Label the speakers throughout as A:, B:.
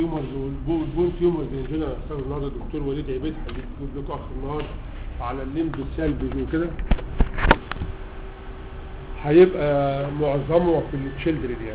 A: تيومرز والبون تيومرز ان جنرال استاذ النهارده الدكتور وليد عبيد هيجيب لكم اخر النهار على الليمب السلبي وكده هيبقى معظمه في التشيلدرن يعني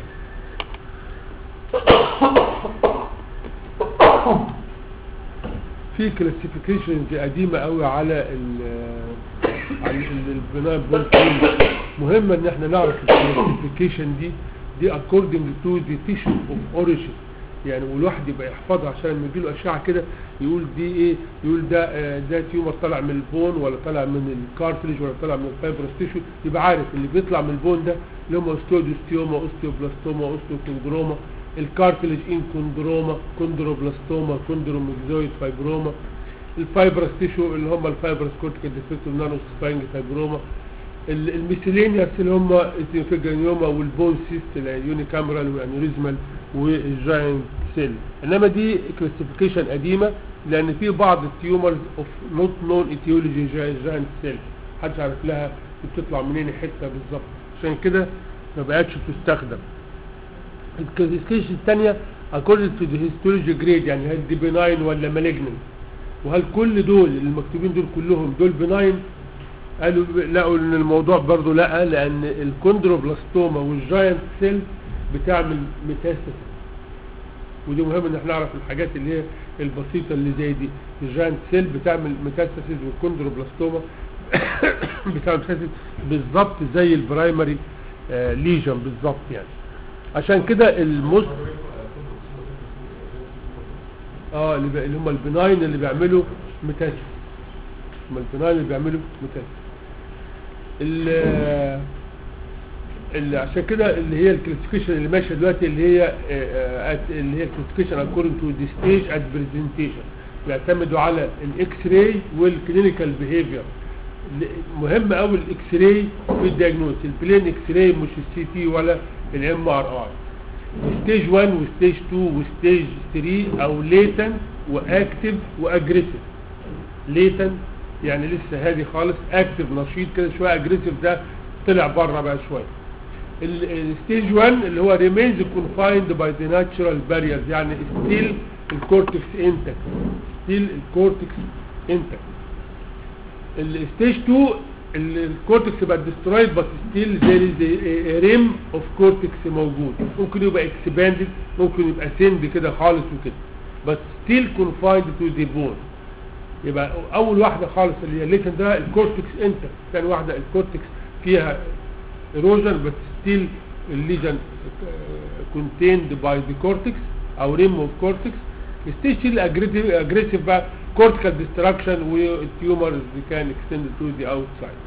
A: في كلاسيفيكيشنز قديمه قوي على ال على البناء بون تيومر مهم ان احنا نعرف الكلاسيفيكيشن دي دي according to the tissue of origin يعني والواحد يبقى يحفظها عشان لما يجي له اشعه كده يقول دي ايه يقول ده آه ده تيومر طالع من البون ولا طالع من الكارتريج ولا طالع من الفايبرس تيشو يبقى عارف اللي بيطلع من البون ده اللي هم اوستيودوستيوما اوستيوبلاستوما اوستيوكوندروما الكارتريج ان كوندروما كوندروبلاستوما كوندروميكزويد فايبروما الفايبرس تيشو اللي هم الفايبرس كورتيكال ديفكتيف نانو سباينج فايبروما الميسيلينياس اللي هم الفيجانيوما والبون سيست اليوني كامرال والانوريزمال والجاينت سيل انما دي كلاسيفيكيشن قديمه لان في بعض التيومرز اوف نوت نون ايتيولوجي جاينت سيل محدش عارف لها بتطلع منين حته بالظبط عشان كده ما بقتش تستخدم الكلاسيفيكيشن الثانيه according to the histology grade يعني هل دي بناين ولا مالجننت وهل كل دول المكتوبين دول كلهم دول بناين قالوا لقوا ان الموضوع برضو لا لان الكوندروبلاستوما والجاينت سيل بتعمل ميتاستاسيس ودي مهم ان احنا نعرف الحاجات اللي هي البسيطه اللي زي دي الجاينت سيل بتعمل ميتاستاسيس والكوندروبلاستوما بتعمل ميتاستاسيس بالظبط زي البرايمري آه ليجن بالظبط يعني عشان كده المست اه اللي, اللي هم البناين اللي بيعملوا ميتاستاسيس هم البناين اللي بيعملوا ميتاستاسيس اللي عشان كده اللي هي الكلاسيفيكيشن اللي ماشيه دلوقتي اللي هي اللي هي الكلاسيفيكيشن اكوردنج تو دي ستيج ات برزنتيشن بيعتمدوا على الاكس راي والكلينيكال بيهيفير مهم قوي الاكس راي في الدياجنوز البلين اكس راي مش السي تي ولا الام ار اي ستيج 1 وستيج 2 وستيج 3 او ليتن واكتف واجريسيف ليتن يعني لسه هادي خالص اكتف نشيط كده شويه اجريسيف ده طلع بره بقى شويه الستيج 1 اللي هو remains confined by the natural barriers يعني still الكورتكس intact still الكورتكس intact الستيج 2 الكورتكس بقى destroyed but still there is a, a rim of cortex موجود ممكن يبقى expanded ممكن يبقى send كده خالص وكده but still confined to the bone يبقى اول واحدة خالص اللي هي الليتن ده الكورتكس انتر ثاني واحدة الكورتكس فيها erosion but still lesion contained by the cortex او rim of cortex still aggressive بقى cortical destruction والtumors can extend to the outside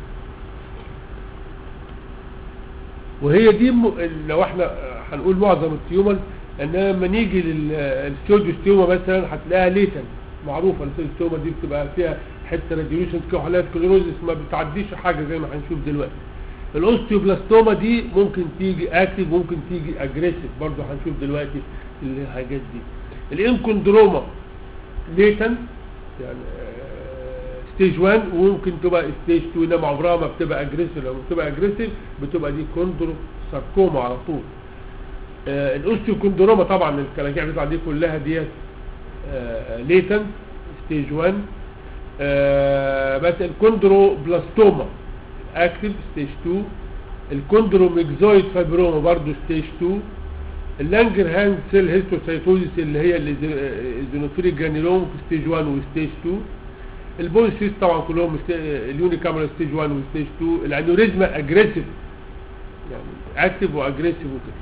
A: وهي دي م... لو احنا هنقول معظم التيومر انما لما نيجي للسوديوستيوما مثلا هتلاقيها ليتن معروفه السوديوستيوما دي بتبقى فيها حته راديوليشن كحولات كلوروزس ما بتعديش حاجه زي ما هنشوف دلوقتي الاوستيوبلاستوما دي ممكن تيجي اكتف ممكن تيجي اجريسيف برضه هنشوف دلوقتي الحاجات دي الانكوندروما ليتن يعني ستيج 1 وممكن تبقى ستيج 2 انما عمرها ما بتبقى اجريسيف لما بتبقى اجريسيف بتبقى دي كوندرو ساركوما على طول آه الاوستيوكوندروما طبعا الكلاكيع بتاع دي كلها ديت آه ليتن ستيج 1 آه بس الكوندروبلاستوما اكتف ستيج 2 الكوندروميكزويد فايبروما برضه ستيج 2 اللانجر هاند سيل هيستوسايتوزيس اللي هي الزينوفيليك جرانيلوم في ستيج 1 وستيج 2 البون سيس طبعا كلهم اليوني كاميرا ستيج 1 وستيج 2 الانوريزما اجريسيف يعني اكتف واجريسيف وكده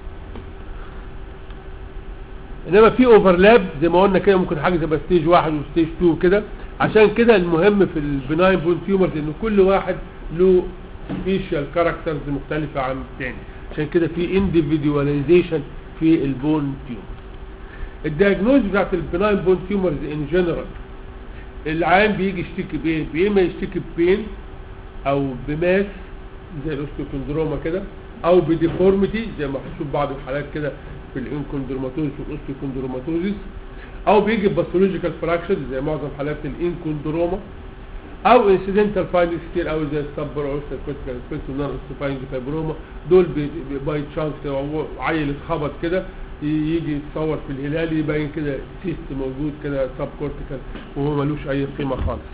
A: انما في اوفرلاب زي ما قلنا كده ممكن حاجه تبقى ستيج 1 وستيج 2 كده عشان كده المهم في البناين بون تيومرز ان كل واحد له سبيشال كاركترز مختلفه عن الثاني عشان كده في انديفيدواليزيشن في البون تيومر الدياجنوز بتاعت البناين بون تيومرز ان جنرال العيان بيجي يشتكي بايه يا اما يشتكي ببين او بماس زي الاوستيوكوندروما كده او بديفورميتي زي ما هنشوف بعض الحالات كده في الانكوندروماتوزيس والاوستيوكوندروماتوزيس او بيجي باثولوجيكال فراكشن زي معظم حالات الانكوندروما او انسيدنتال فايندنجز كتير قوي زي السبر او الكوتيكال انفكشن نون اوستيفاينج فايبروما دول باي تشانس عيل اتخبط كده يجي يتصور في الهلال يبين كده سيست موجود كده سب كورتيكال وهو ملوش اي قيمه خالص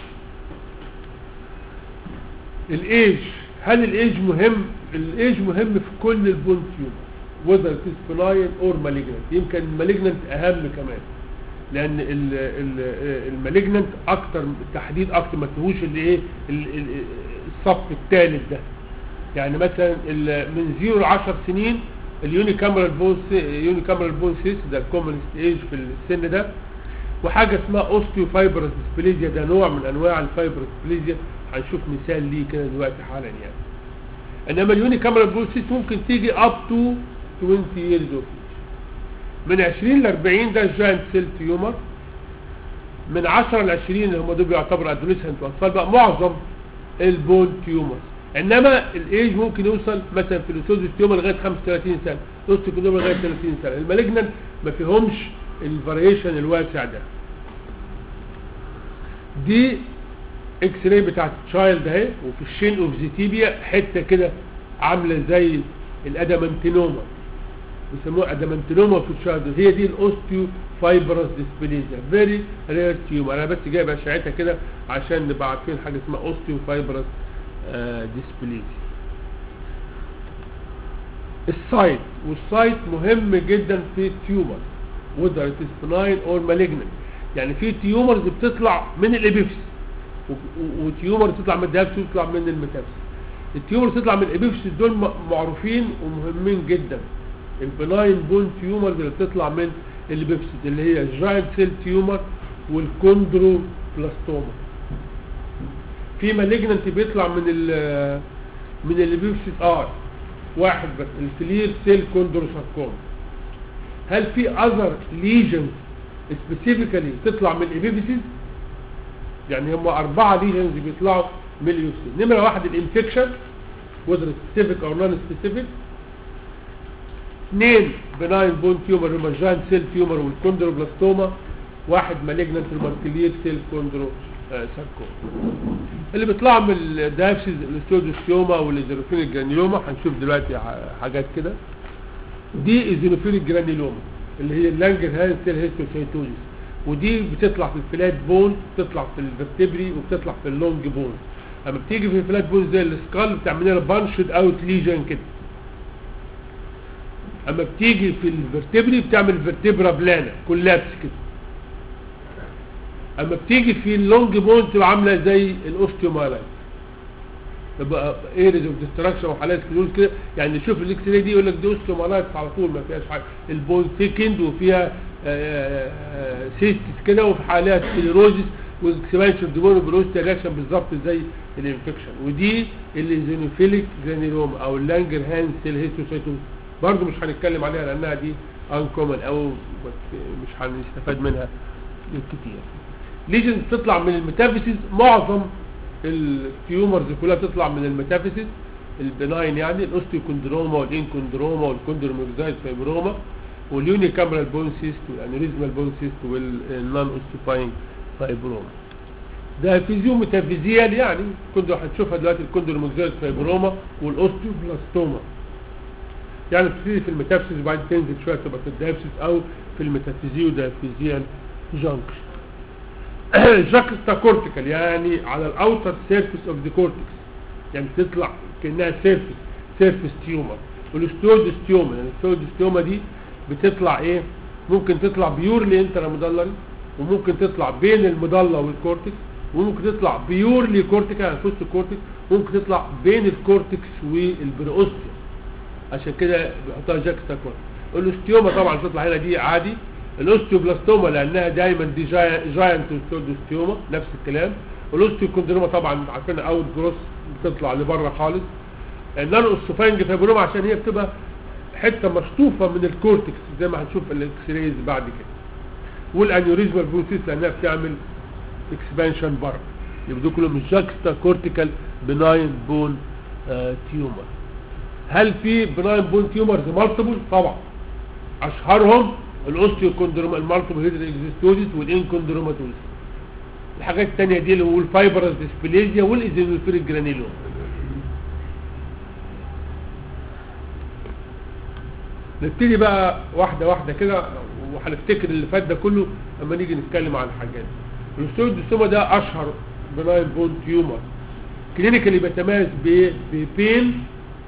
A: الايج هل الايج مهم الايج مهم في كل البون تيومر whether it is benign or malignant يمكن المالجننت اهم كمان لان المالجننت اكتر التحديد اكتر ما فيهوش اللي ايه ال- ال- الصف الثالث ده يعني مثلا ال- من 0 ل 10 سنين اليوني كاميرال بون يوني كاميرال بون سيس ده الكومنست ايج في السن ده وحاجه اسمها اوستيو فايبرس ديسبليزيا ده نوع من انواع الفايبرس ديسبليزيا هنشوف مثال ليه كده دلوقتي حالا يعني انما اليوني كاميرال بون سيس ممكن تيجي اب تو 20 years of age من 20 ل 40 ده جاينت سيل تيومر من 10 ل 20 اللي هم دول بيعتبروا ادوليسنت واطفال بقى معظم البون تيومر انما الايج ممكن يوصل مثلا في الاوستوزيس تيومر لغايه 35 سنه الاوستوكوندروما لغايه 30 سنه المالجنان ما فيهمش الفاريشن الواسع ده دي اكس راي بتاعت التشايلد اهي وفي الشين اوف زيتيبيا حته كده عامله زي الادامنتينوما بيسموها ادامنتينوما في التشايلد هي دي الاوستيو فايبرس ديسبليزيا فيري رير تيومر انا بس جايب اشعتها كده عشان نبقى عارفين حاجه اسمها اوستيو فايبرس ديسبليزيا السايت والسايت مهم جدا في التيومر whether it is benign or malignant يعني في تيومرز بتطلع من الابيفس وتيومر تطلع من الدهبس وتطلع من الميتابس التيومر تطلع من الابيفس دول م- معروفين ومهمين جدا البناين بون تيومر اللي بتطلع من الابيفس اللي هي الجاينت سيل تيومر والكوندرو بلاستوما في مالجننت بيطلع من ال من الابيفس ار واحد بس الكلير سيل كوندروساركوما هل في اذر ليجنز سبيسيفيكالي تطلع من الابيفيسز يعني هم اربعه ليجنز بيطلعوا من الابيفيسز نمره واحد الانفكشن whether سبيسيفيك او نون سبيسيفيك اثنين بناين بون تيومر هم الجاينت سيل تيومر والكوندروبلاستوما واحد مالجننت الماركلير سيل كوندرو آه، ساركوما اللي بيطلعوا من الدايفسيز الاستودوستيوما والازيروفينيك جرانيوما هنشوف دلوقتي ح- حاجات كده دي ايزينوفيليك جرانيلوما اللي هي اللانجر هاند سيل هيستوسيتوزيس ودي بتطلع في الفلات بون بتطلع في الفرتبري وبتطلع في اللونج بون اما بتيجي في الفلات بون زي السكال بتعمل لنا بانشد اوت ليجن كده اما بتيجي في الفرتبري بتعمل فيرتبرا بلانا كولابس كده اما بتيجي في اللونج بون تبقى عامله زي الاوستيومالايت تبقى ايرز اوف ديستراكشن وحالات كلوز كده يعني شوف الاكس راي دي يقول لك دي اوستيومالايت على طول ما فيهاش حاجه البون ثيكند وفيها سيستس كده وفي حالات سكليروزيس واكسبانشن ديمون بروستي رياكشن بالظبط زي الانفكشن ودي الايزينوفيليك جرانيلوم او اللانجر هاند سيل هيستوسايتوز برضه مش هنتكلم عليها لانها دي انكومن او مش هنستفاد منها كتير ليجنز بتطلع من الميتافيسيس معظم التيومرز كلها بتطلع من الميتافيسيس البناين يعني الاوستيوكوندروما والانكوندروما والكوندروميرزايد فايبروما واليوني كامرال بون سيست والانوريزمال بون سيست والنون اوستيفاينج فايبروما ده فيزيو ميتافيزيال يعني كنت هتشوفها دلوقتي الكوندروميرزايد فايبروما والاوستيوبلاستوما يعني بتبتدي في الميتافيسيس وبعدين تنزل شويه تبقى في الدايفسيس او في الميتافيزيو دايفيزيال جانكشن جاكستا كورتيكال يعني على الاوتر سيرفيس اوف ذا كورتكس يعني تطلع كانها سيرفيس سيرفيس تيومر والاستيودستيوما يعني الاستيودستيوما دي بتطلع ايه ممكن تطلع بيورلي انتراميدالري وممكن تطلع بين المضله والكورتكس وممكن تطلع بيورلي كورتيكال يعني في الكورتكس ممكن تطلع بين الكورتكس والبروستيوم عشان كده بيحطها جاكستا كورتيكال الاستيوما طبعا تطلع هنا دي عادي الاوستيوبلاستوما لانها دايما دي جاي- جاينت اوستيوما نفس الكلام والاوستيوكوندروما طبعا عارفين اوت جروس بتطلع لبره خالص النانو اوستوفاينج فايبروما عشان هي بتبقى حته مشطوفه من الكورتكس زي ما هنشوف الاكس رايز بعد كده والانيوريزمال بروسيس لانها بتعمل اكسبانشن بره يبقى دول كلهم جاكستا كورتيكال بناين بون تيومر هل في بناين بون تيومرز مالتيبل طبعا اشهرهم الاوستيوكوندروما المالتيبل هيدر اكزيستوزيس والانكوندروماتوزيس الحاجات التانية دي اللي هو الفايبرس ديسبليزيا والايزينوفيريك جرانيلوم نبتدي بقى واحده واحده كده وهنفتكر اللي فات ده كله لما نيجي نتكلم عن الحاجات الاستودوستوما ده اشهر بناين بون تيومر كلينيكالي بيتميز بايه ببين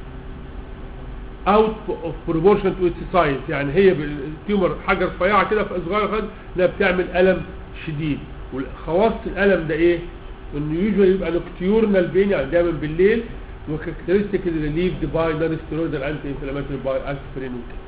A: اوت اوف بروبورشن تو اتس سايز يعني هي التيومر حاجه رفيعه كده في صغيره خالص انها بتعمل الم شديد وخواص الالم ده ايه انه يوجوالي يبقى نوكتيورنال بين يعني دايما بالليل وكاركترستيك ريليفد باي نون ستيرويدال انتي انفلاماتوري باي اسبرين وكده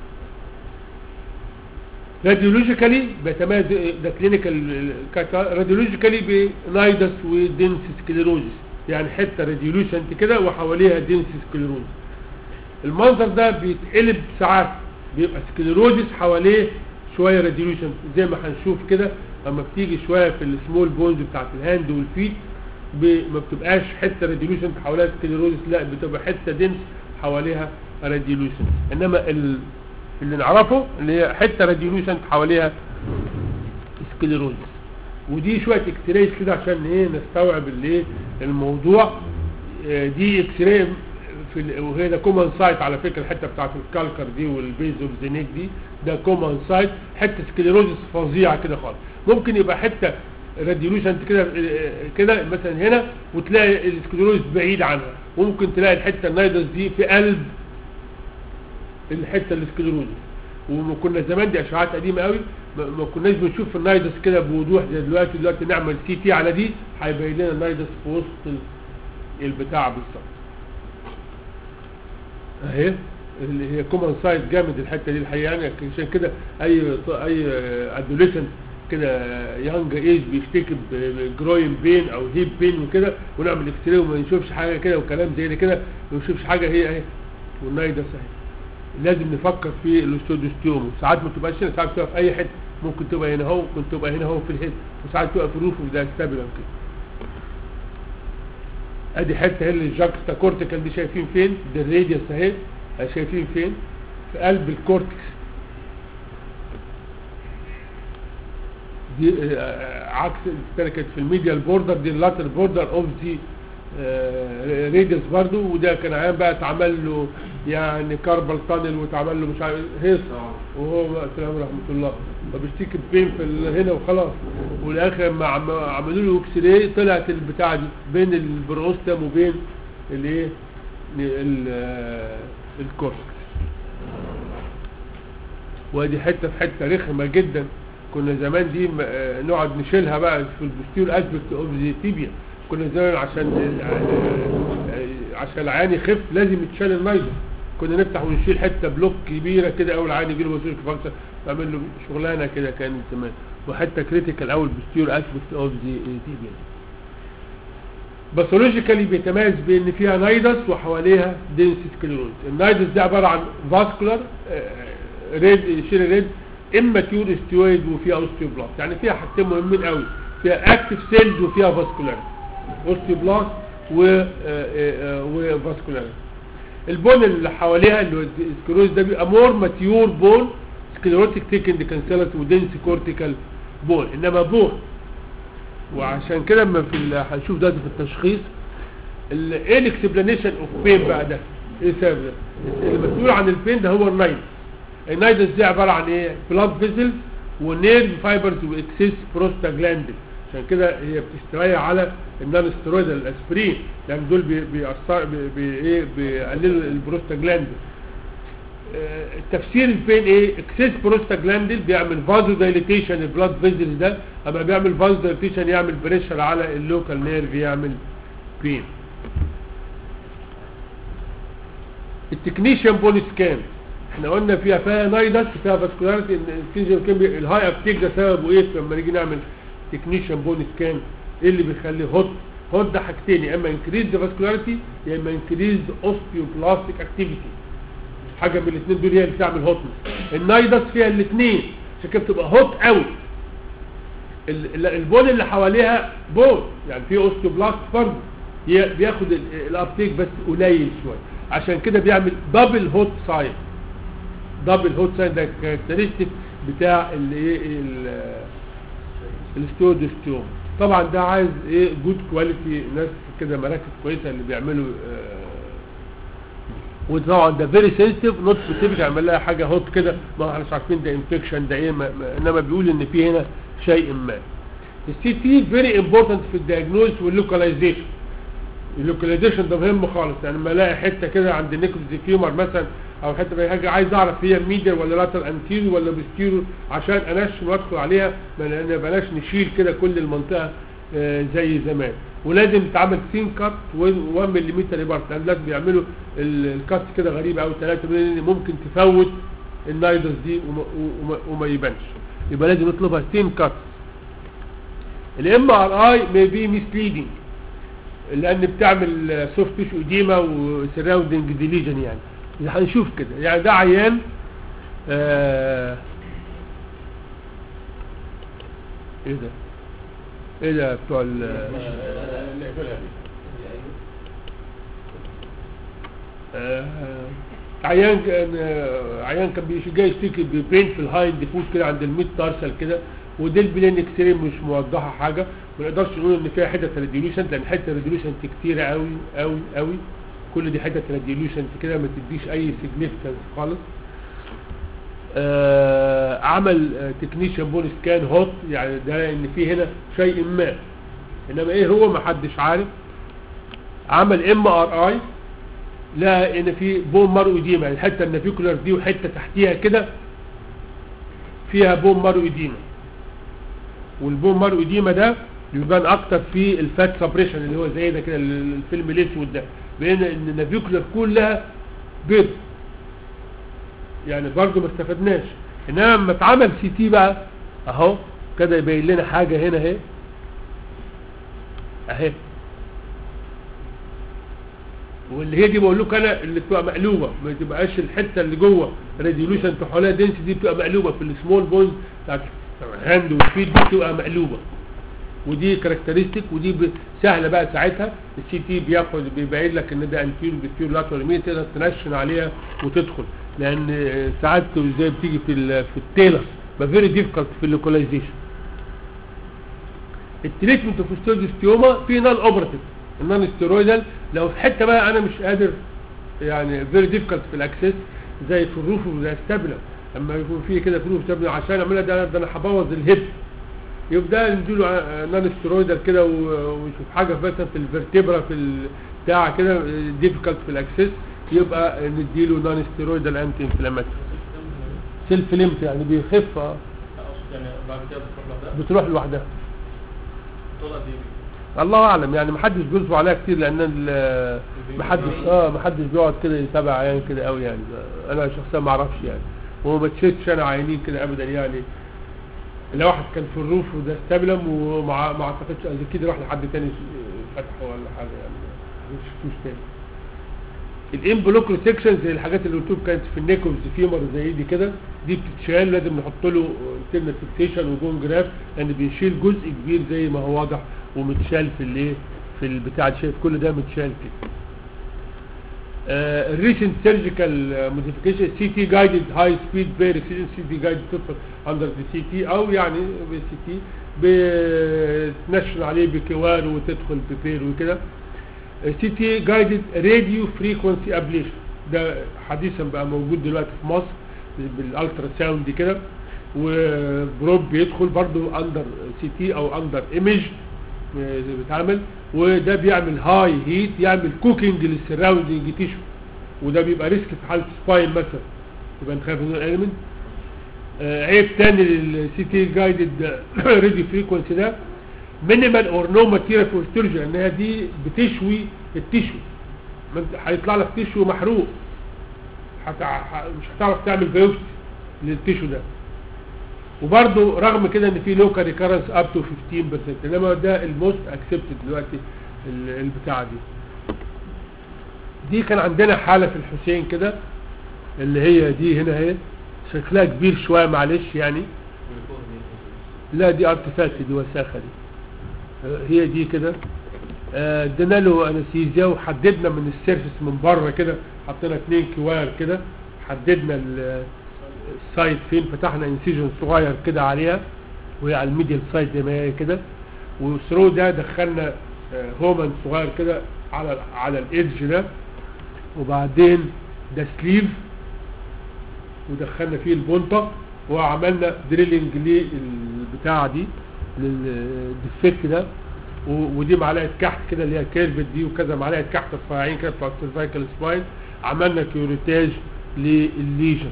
A: راديولوجيكالي بيتميز ده كلينيكال راديولوجيكالي بنايدس ودنس سكليروزس يعني حته راديولوشنت كده وحواليها دنس سكليروزس المنظر ده بيتقلب ساعات بيبقى سكليروزس حواليه شويه راديولوشن زي ما هنشوف كده اما بتيجي شويه في السمول بونز بتاعت الهاند والفيت ب- ما بتبقاش حته راديولوشن حواليها سكليروزس لا بتبقى حته دنس حواليها راديولوشن انما ال... اللي نعرفه اللي هي حته راديولوشن حواليها سكليروزس ودي شويه اكس رايز كده عشان ايه نستوعب الايه الموضوع آه، دي اكس راي في ال- وهي ده كومن سايت على فكره الحته بتاعت الكالكر دي والبيز اوف ذا نيك دي ده كومن سايت حته سكليروزس فظيعه كده خالص ممكن يبقى حته راديولوشن كده آه، كده مثلا هنا وتلاقي السكليروزس بعيد عنها وممكن تلاقي الحته النايدس دي في قلب الحته السكليروزس وكنا زمان دي اشعاعات قديمه قوي ما ما كناش بنشوف النايدس كده بوضوح زي دلوقتي دلوقتي نعمل سي تي على دي هيبين لنا النايدس في وسط ال- البتاع بالظبط اهي اللي هي كومن سايت جامد الحته دي الحقيقه يعني عشان كده اي اي ادوليسنت كده يانج ايج بيشتكي بجروين بين او هيب بين وكده ونعمل اكس راي وما نشوفش حاجه كده وكلام زي ده كده ما نشوفش حاجه هي اهي والنايدس اهي لازم نفكر في الاستودوستيوم ساعات ما تبقاش هنا ساعات تبقى في اي حته ممكن تبقى هنا اهو ممكن تبقى هنا اهو في الهيد وساعات تبقى في الروف وده ستابلم كده ادي حته هي اللي الجاكستا كورتيكال دي شايفين فين دي الراديوس اهي أهي شايفين فين في قلب الكورتكس دي آه، عكس الثانيه كانت في الميديال بوردر دي اللاتر بوردر اوف ذا ريديوس برضو وده كان عيان بقى اتعمل له يعني كاربال تانل واتعمل له مش عارف هيص وهو بقى السلام ورحمه الله فبيشتكي بين في ال- هنا وخلاص والاخر ما عم- عملوا له اكس راي طلعت البتاعه دي بين البروستم وبين الايه ال- آه، الكورتكس وادي حته في حته رخمه جدا كنا زمان دي م- آه، نقعد نشيلها بقى في البوستير اسبكت اوف ذا تيبيا كنا زمان عشان آه، آه، عشان العيان يخف لازم يتشال النايزر كنا نفتح ونشيل حته بلوك كبيره كده اول العيان يجي له بوستير فانكشن نعمل له شغلانه كده كانت زمان وحته كريتيكال اول بوستير اسبكت اوف ذا تيبيا باثولوجيكالي بيتميز بان فيها نايدس وحواليها دنس سكليروز النايدس ده عباره عن فاسكولار ريد شيل ريد اماتيور استيويد وفيها اوستيوبلاست يعني فيها حاجتين مهمين قوي فيها اكتف سيلز وفيها فاسكولار اوستيوبلاست و وفاسكولار البون اللي حواليها اللي هو السكليروز ده بيبقى مور ماتيور بون سكليروتيك تيكند كانسلت ودنس كورتيكال بون انما بون وعشان كده لما في ال- هنشوف ده في التشخيص ال- ايه الاكسبلانيشن اوف بين بقى ده ايه السبب ده المسؤول عن البين ده هو النايدس النايدس دي عباره عن ايه بلاد فيزلز ونيرف فايبرز واكسس بروستاجلاندين عشان كده هي بتستريح على النون ستيرويدال الاسبرين يعني دول بي- بيأثر بي بي ايه بيقللوا البروستاجلاندين آه، التفسير البين ايه اكسس بروستاجلاندين بيعمل فازو دايليتيشن البلاد فيزلز ده اما بيعمل فازو دايليتيشن يعمل بريشر على اللوكال نيرف يعمل بين التكنيشن بون سكان احنا قلنا فيها فيها نايدس فيها فاسكولاريتي الهاي ابتيك ده سببه ايه لما نيجي نعمل تكنيشن بون سكان ايه اللي بيخليه هوت هوت ده حاجتين يا اما انكريز ذا فاسكولاريتي يا اما انكريز اوستيوبلاستيك اكتيفيتي حاجه من الاثنين دول هي اللي بتعمل هوتنس النايدس فيها الاثنين عشان كده بتبقى هوت قوي ال- ال- البون اللي حواليها بون يعني في اوستيوبلاست برضه ي- بياخد ال- الابتيك بس قليل شويه عشان كده بيعمل دبل هوت ساين دبل هوت ساين ده كاركترستيك بتاع الايه الاستودوستيوم طبعا ده عايز ايه جود كواليتي ناس كده مراكز كويسه اللي بيعملوا آه، وطبعا ده فيري سنسيتيف نوت سبيسيفيك عمل لها حاجه هوت كده ما احنا مش عارفين ده انفكشن ده ايه ما ما انما بيقول ان في هنا شيء ما السي تي فيري امبورتنت في الدياجنوز واللوكاليزيشن اللوكاليزيشن ده مهم خالص يعني لما الاقي حته كده عند النيكروز فيومر مثلا او حته في حاجه عايز اعرف هي ميديا ولا لاتر انتيريور ولا بوستيريور عشان انشن وادخل عليها ما لان بلاش نشيل كده كل المنطقه آه، زي زمان ولازم يتعمل سين كات 1 ملم ريبارت لان لازم بيعملوا ال- الكات كده غريبه قوي 3 ملم ممكن تفوت النايدرز دي وما, وما, وما يبانش يبقى لازم نطلبها سين كات الام ار اي may be misleading لان بتعمل سوفت تيشو اديما وسراوندنج ديليجن يعني هنشوف كده يعني ده عيان آه ايه ده ايه ده بتوع ال آه عيان كان آه، عيان كان بيش- جاي يشتكي ببين في الهايند فوت كده عند الميد تارسل كده ودي البلين اكسري مش موضحه حاجه ما نقدرش نقول ان فيها حته راديوليشن لان حته راديوليشن كتيره قوي قوي قوي كل دي حته راديوليشن كده ما تديش اي سيجنيفيكانس خالص آه عمل تكنيشن بون سكان هوت يعني ده ان في هنا شيء ما انما ايه هو ما حدش عارف عمل ام ار اي لقى ان في بون مارو اديما يعني الحته النافيكولار دي وحته تحتيها كده فيها بون مارو اديما والبون مارو اديما ده بيبان اكتر في الفات سبريشن اللي هو زي ده كده ال- الفيلم الاسود ده بين ان النافيكولار كلها بيض يعني برضو ما استفدناش انما لما اتعمل سي تي بقى اهو كده يبين لنا حاجه هنا اهي اهي واللي هي دي بقول لكم انا اللي بتبقى مقلوبه ما تبقاش الحته اللي جوه ريديولوشن تحولها دنس دي بتبقى مقلوبه في السمول بونز بتاعت الهاند والفيد دي بتبقى مقلوبه ودي كاركترستيك ودي ب- سهله بقى ساعتها السي تي بياخد بيبين لك ان ده انتيريور بيتيور لاترال مين تقدر تنشن عليها وتدخل لان آه، ساعات زي بتيجي في ال- في التيلر ما فيري ديفيكالت في اللوكاليزيشن التريتمنت اوف ستيوما في نون اوبراتيف النون ستيرويدال لو في حته بقى انا مش قادر يعني فيري ديفيكالت في الاكسس زي في الروف والستابلا لما يكون في كده في الروف ستابلا عشان اعملها ده, ده انا هبوظ الهيب يبقى نديله نون ستيرويدال كده و- ويشوف حاجه مثلا في الفرتبرا في البتاع كده ديفيكالت في الاكسس يبقى نديله نون ستيرويدال انتي انفلاماتوري سيلف ليمت يعني بيخف آه،
B: اقصد يعني بعد كده بتروح لوحدها
A: بتروح لوحدها
B: طلع دي
A: الله اعلم يعني محدش بيصبر عليها كتير لان ال- محدش اه محدش بيقعد كده يتابع عيان كده قوي يعني انا شخصيا ما اعرفش يعني وما تشيتش انا عيانين كده ابدا يعني لو واحد كان في الروف وده استبلم وما ما اعتقدش قبل كده راح لحد تاني فتحه ولا حاجه يعني ما شفتوش تاني الامبلوكر سيكشن زي الحاجات اللي قلت كانت في النيكوز فيمر زي دي كده دي بتتشال لازم نحط له كلمه فيكسيشن وجون جراف لان بنشيل جزء كبير زي ما هو واضح ومتشال في الايه في البتاع دي شايف كل ده متشال كده الريسنت سيرجيكال موديفيكيشن سي تي جايدد هاي سبيد فيري سي تي جايدد تدخل اندر ذا سي تي او يعني بالسي تي بتنشن عليه بكوار وتدخل ببير وكده سي تي جايدد راديو فريكونسي ابليشن ده حديثا بقى موجود دلوقتي في مصر بالالترا ساوند دي كده وبروب بيدخل برضو اندر سي تي او اندر ايمج بيتعمل وده بيعمل هاي هيت يعمل كوكينج للسراوندنج تيشو وده بيبقى ريسك في حاله سباين مثلا يبقى نخاف من الاليمنت آه عيب تاني للسي تي جايدد راديو فريكونسي ده مينيمال اور نو ماتيريال فور ستورج لانها دي بتشوي التيشو ما انت هيطلع لك تيشو محروق حتى ح- مش هتعرف تعمل بايوبسي للتيشو ده وبرده رغم كده ان في لوكال ريكارنس اب تو 15% انما ده الموست اكسبتد دلوقتي ال- البتاعه دي دي كان عندنا حاله في الحسين كده اللي هي دي هنا اهي شكلها كبير شويه معلش يعني لا دي ارتفاكت دي وساخه دي آه، هي دي كده آه، ادينا له انستيزيا وحددنا من السيرفس من بره كده حطينا اتنين كوار كده حددنا ال- السايد فين فتحنا انسيجن صغير كده عليها وهي على الميديال سايد زي ما هي كده والثرو ده دخلنا آه، هومن صغير كده على على الايدج ده وبعدين ده سليف ودخلنا فيه البنطة وعملنا دريلنج للبتاعة دي للدفك ده و- ودي معلقة كحت كده اللي هي كيرفت دي وكذا معلقة كحت رفيعين كده بتوع السيرفايكال سباين عملنا كيوريتاج للليجن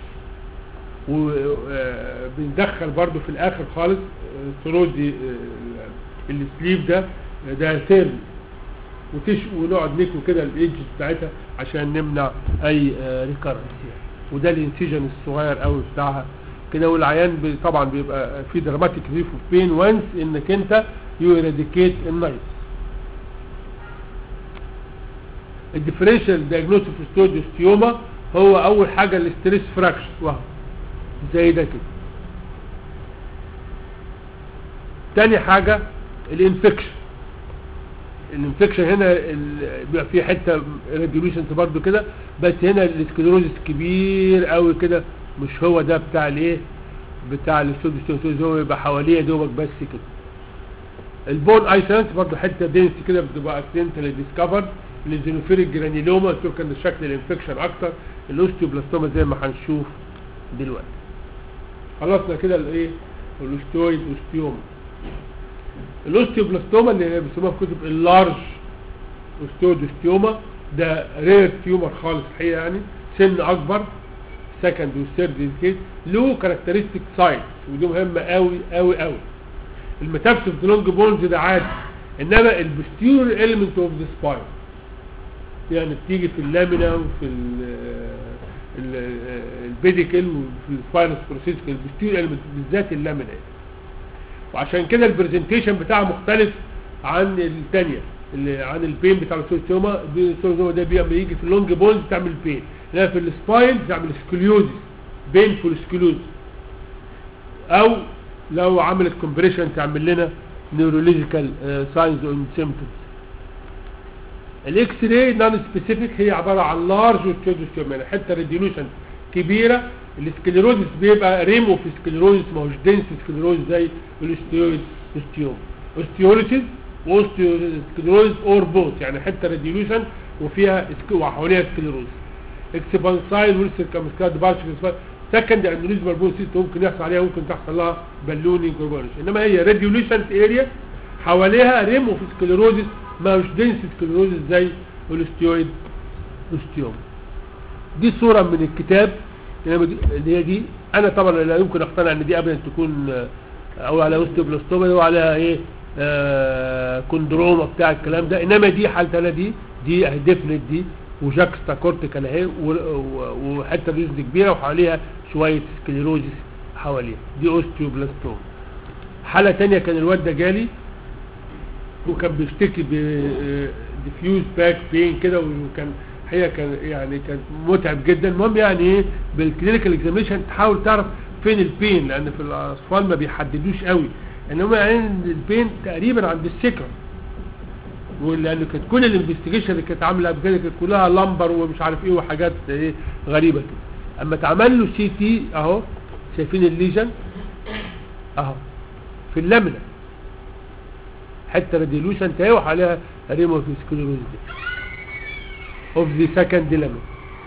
A: وبندخل برضو في الاخر خالص ثرو دي آه، السليف ده ده ثيرمي وتش ونقعد نكوي كده الايدج بتاعتها عشان نمنع اي ريكارنس يعني وده الانسيجن الصغير قوي بتاعها كده والعيان بي- طبعا بيبقى في دراماتيك ريف اوف بين وانس انك انت يو اراديكيت النايس الديفرنشال دايجنوستيك ستوديوستيوما هو اول حاجه الاستريس فراكشن وهو زي ده كده تاني حاجه الانفكشن الانفكشن هنا ال- بيبقى في حته راديوليشنز برضو كده بس هنا السكليروزس كبير قوي كده مش هو ده بتاع الايه بتاع الاستوديوستيوما هو يبقى حواليه دوبك بس كده البون ايسنس برضو حته دنس كده بتبقى اكسيدنتالي ديسكفرد الزينوفيريك جرانيلوما قلت لكم كان شكل الانفكشن اكتر الاوستيوبلاستوما زي ما هنشوف دلوقتي خلصنا كده الايه الاوستيويد اوستيوما الاوستيوبلاستوما اللي بيسموها في كتب اللارج اوستيويد اوستيوما ده رير تيومر خالص الحقيقه يعني سن اكبر سكند وثيرد كيس له كاركترستيك سايت ودي مهمه قوي قوي قوي الميتابسس في لونج بونز ده عادي انما البستيور اليمنت اوف ذا سباين يعني بتيجي في اللامينا وفي ال- ال- البيديكل وفي السباينس بروسيس البستيور اليمنت بالذات اللامينا وعشان كده البرزنتيشن بتاعها مختلف عن الثانيه اللي عن البين بتاع السوستوما السوستوما ده بيبقى يجي في اللونج بونز بتعمل بين انما في السباين بتعمل سكوليوزيس بينفول سكوليوزيس او لو عملت كومبريشن تعمل لنا نيورولوجيكال ساينز اند سيمبتومز الاكس راي نون سبيسيفيك هي عباره عن لارج اوستيوما يعني حته ريديولوشن كبيره السكليروزس بيبقى ريمو في سكليروزس ما هوش دنس سكليروزس زي الاستيويد اوستيوم اوستيوليسيس واوستيوسكليروزس اور بوث يعني حته ريديولوشن وفيها سك- وحواليها سكليروزس اكسبانسايل والسيركمسكاد بارش سكند انوريزمال بون سيست ممكن يحصل عليها ممكن تحصل لها بالوني كوربونش انما هي ريديوليشن اريا حواليها ريمو في سكليروزس ما مش دنس سكليروزس زي الاستيويد اوستيوم دي صورة من الكتاب إنما دي- اللي هي دي انا طبعا لا يمكن اقتنع ان دي ابدا تكون آه، او على اوستيوبلاستوما او على ايه آه كوندروما بتاع الكلام ده انما دي حالة انا دي دي اهي ديفنت دي وجاكستا كورتيكال اهي و- و- وحته ريزن كبيره وحواليها شويه سكليروزس حواليها دي اوستيوبلاستوما حالة تانية كان الواد ده جالي وكان بيشتكي بديفيوز باك بين كده وكان هي كان يعني كان متعب جدا المهم يعني ايه بالكلينيكال اكزاميشن تحاول تعرف فين البين لان في الاطفال ما بيحددوش قوي انما يعني البين تقريبا عند السكر ولان كانت كل الانفستيجيشن اللي كانت عامله قبل كده كانت كلها لمبر ومش عارف ايه وحاجات ايه غريبه كده اما اتعمل له سي تي اهو شايفين الليجن اهو في اللامنه حتى ريديلوشن تاهي وحواليها ريمو في سكليروز دي اوف ذا سكند لامن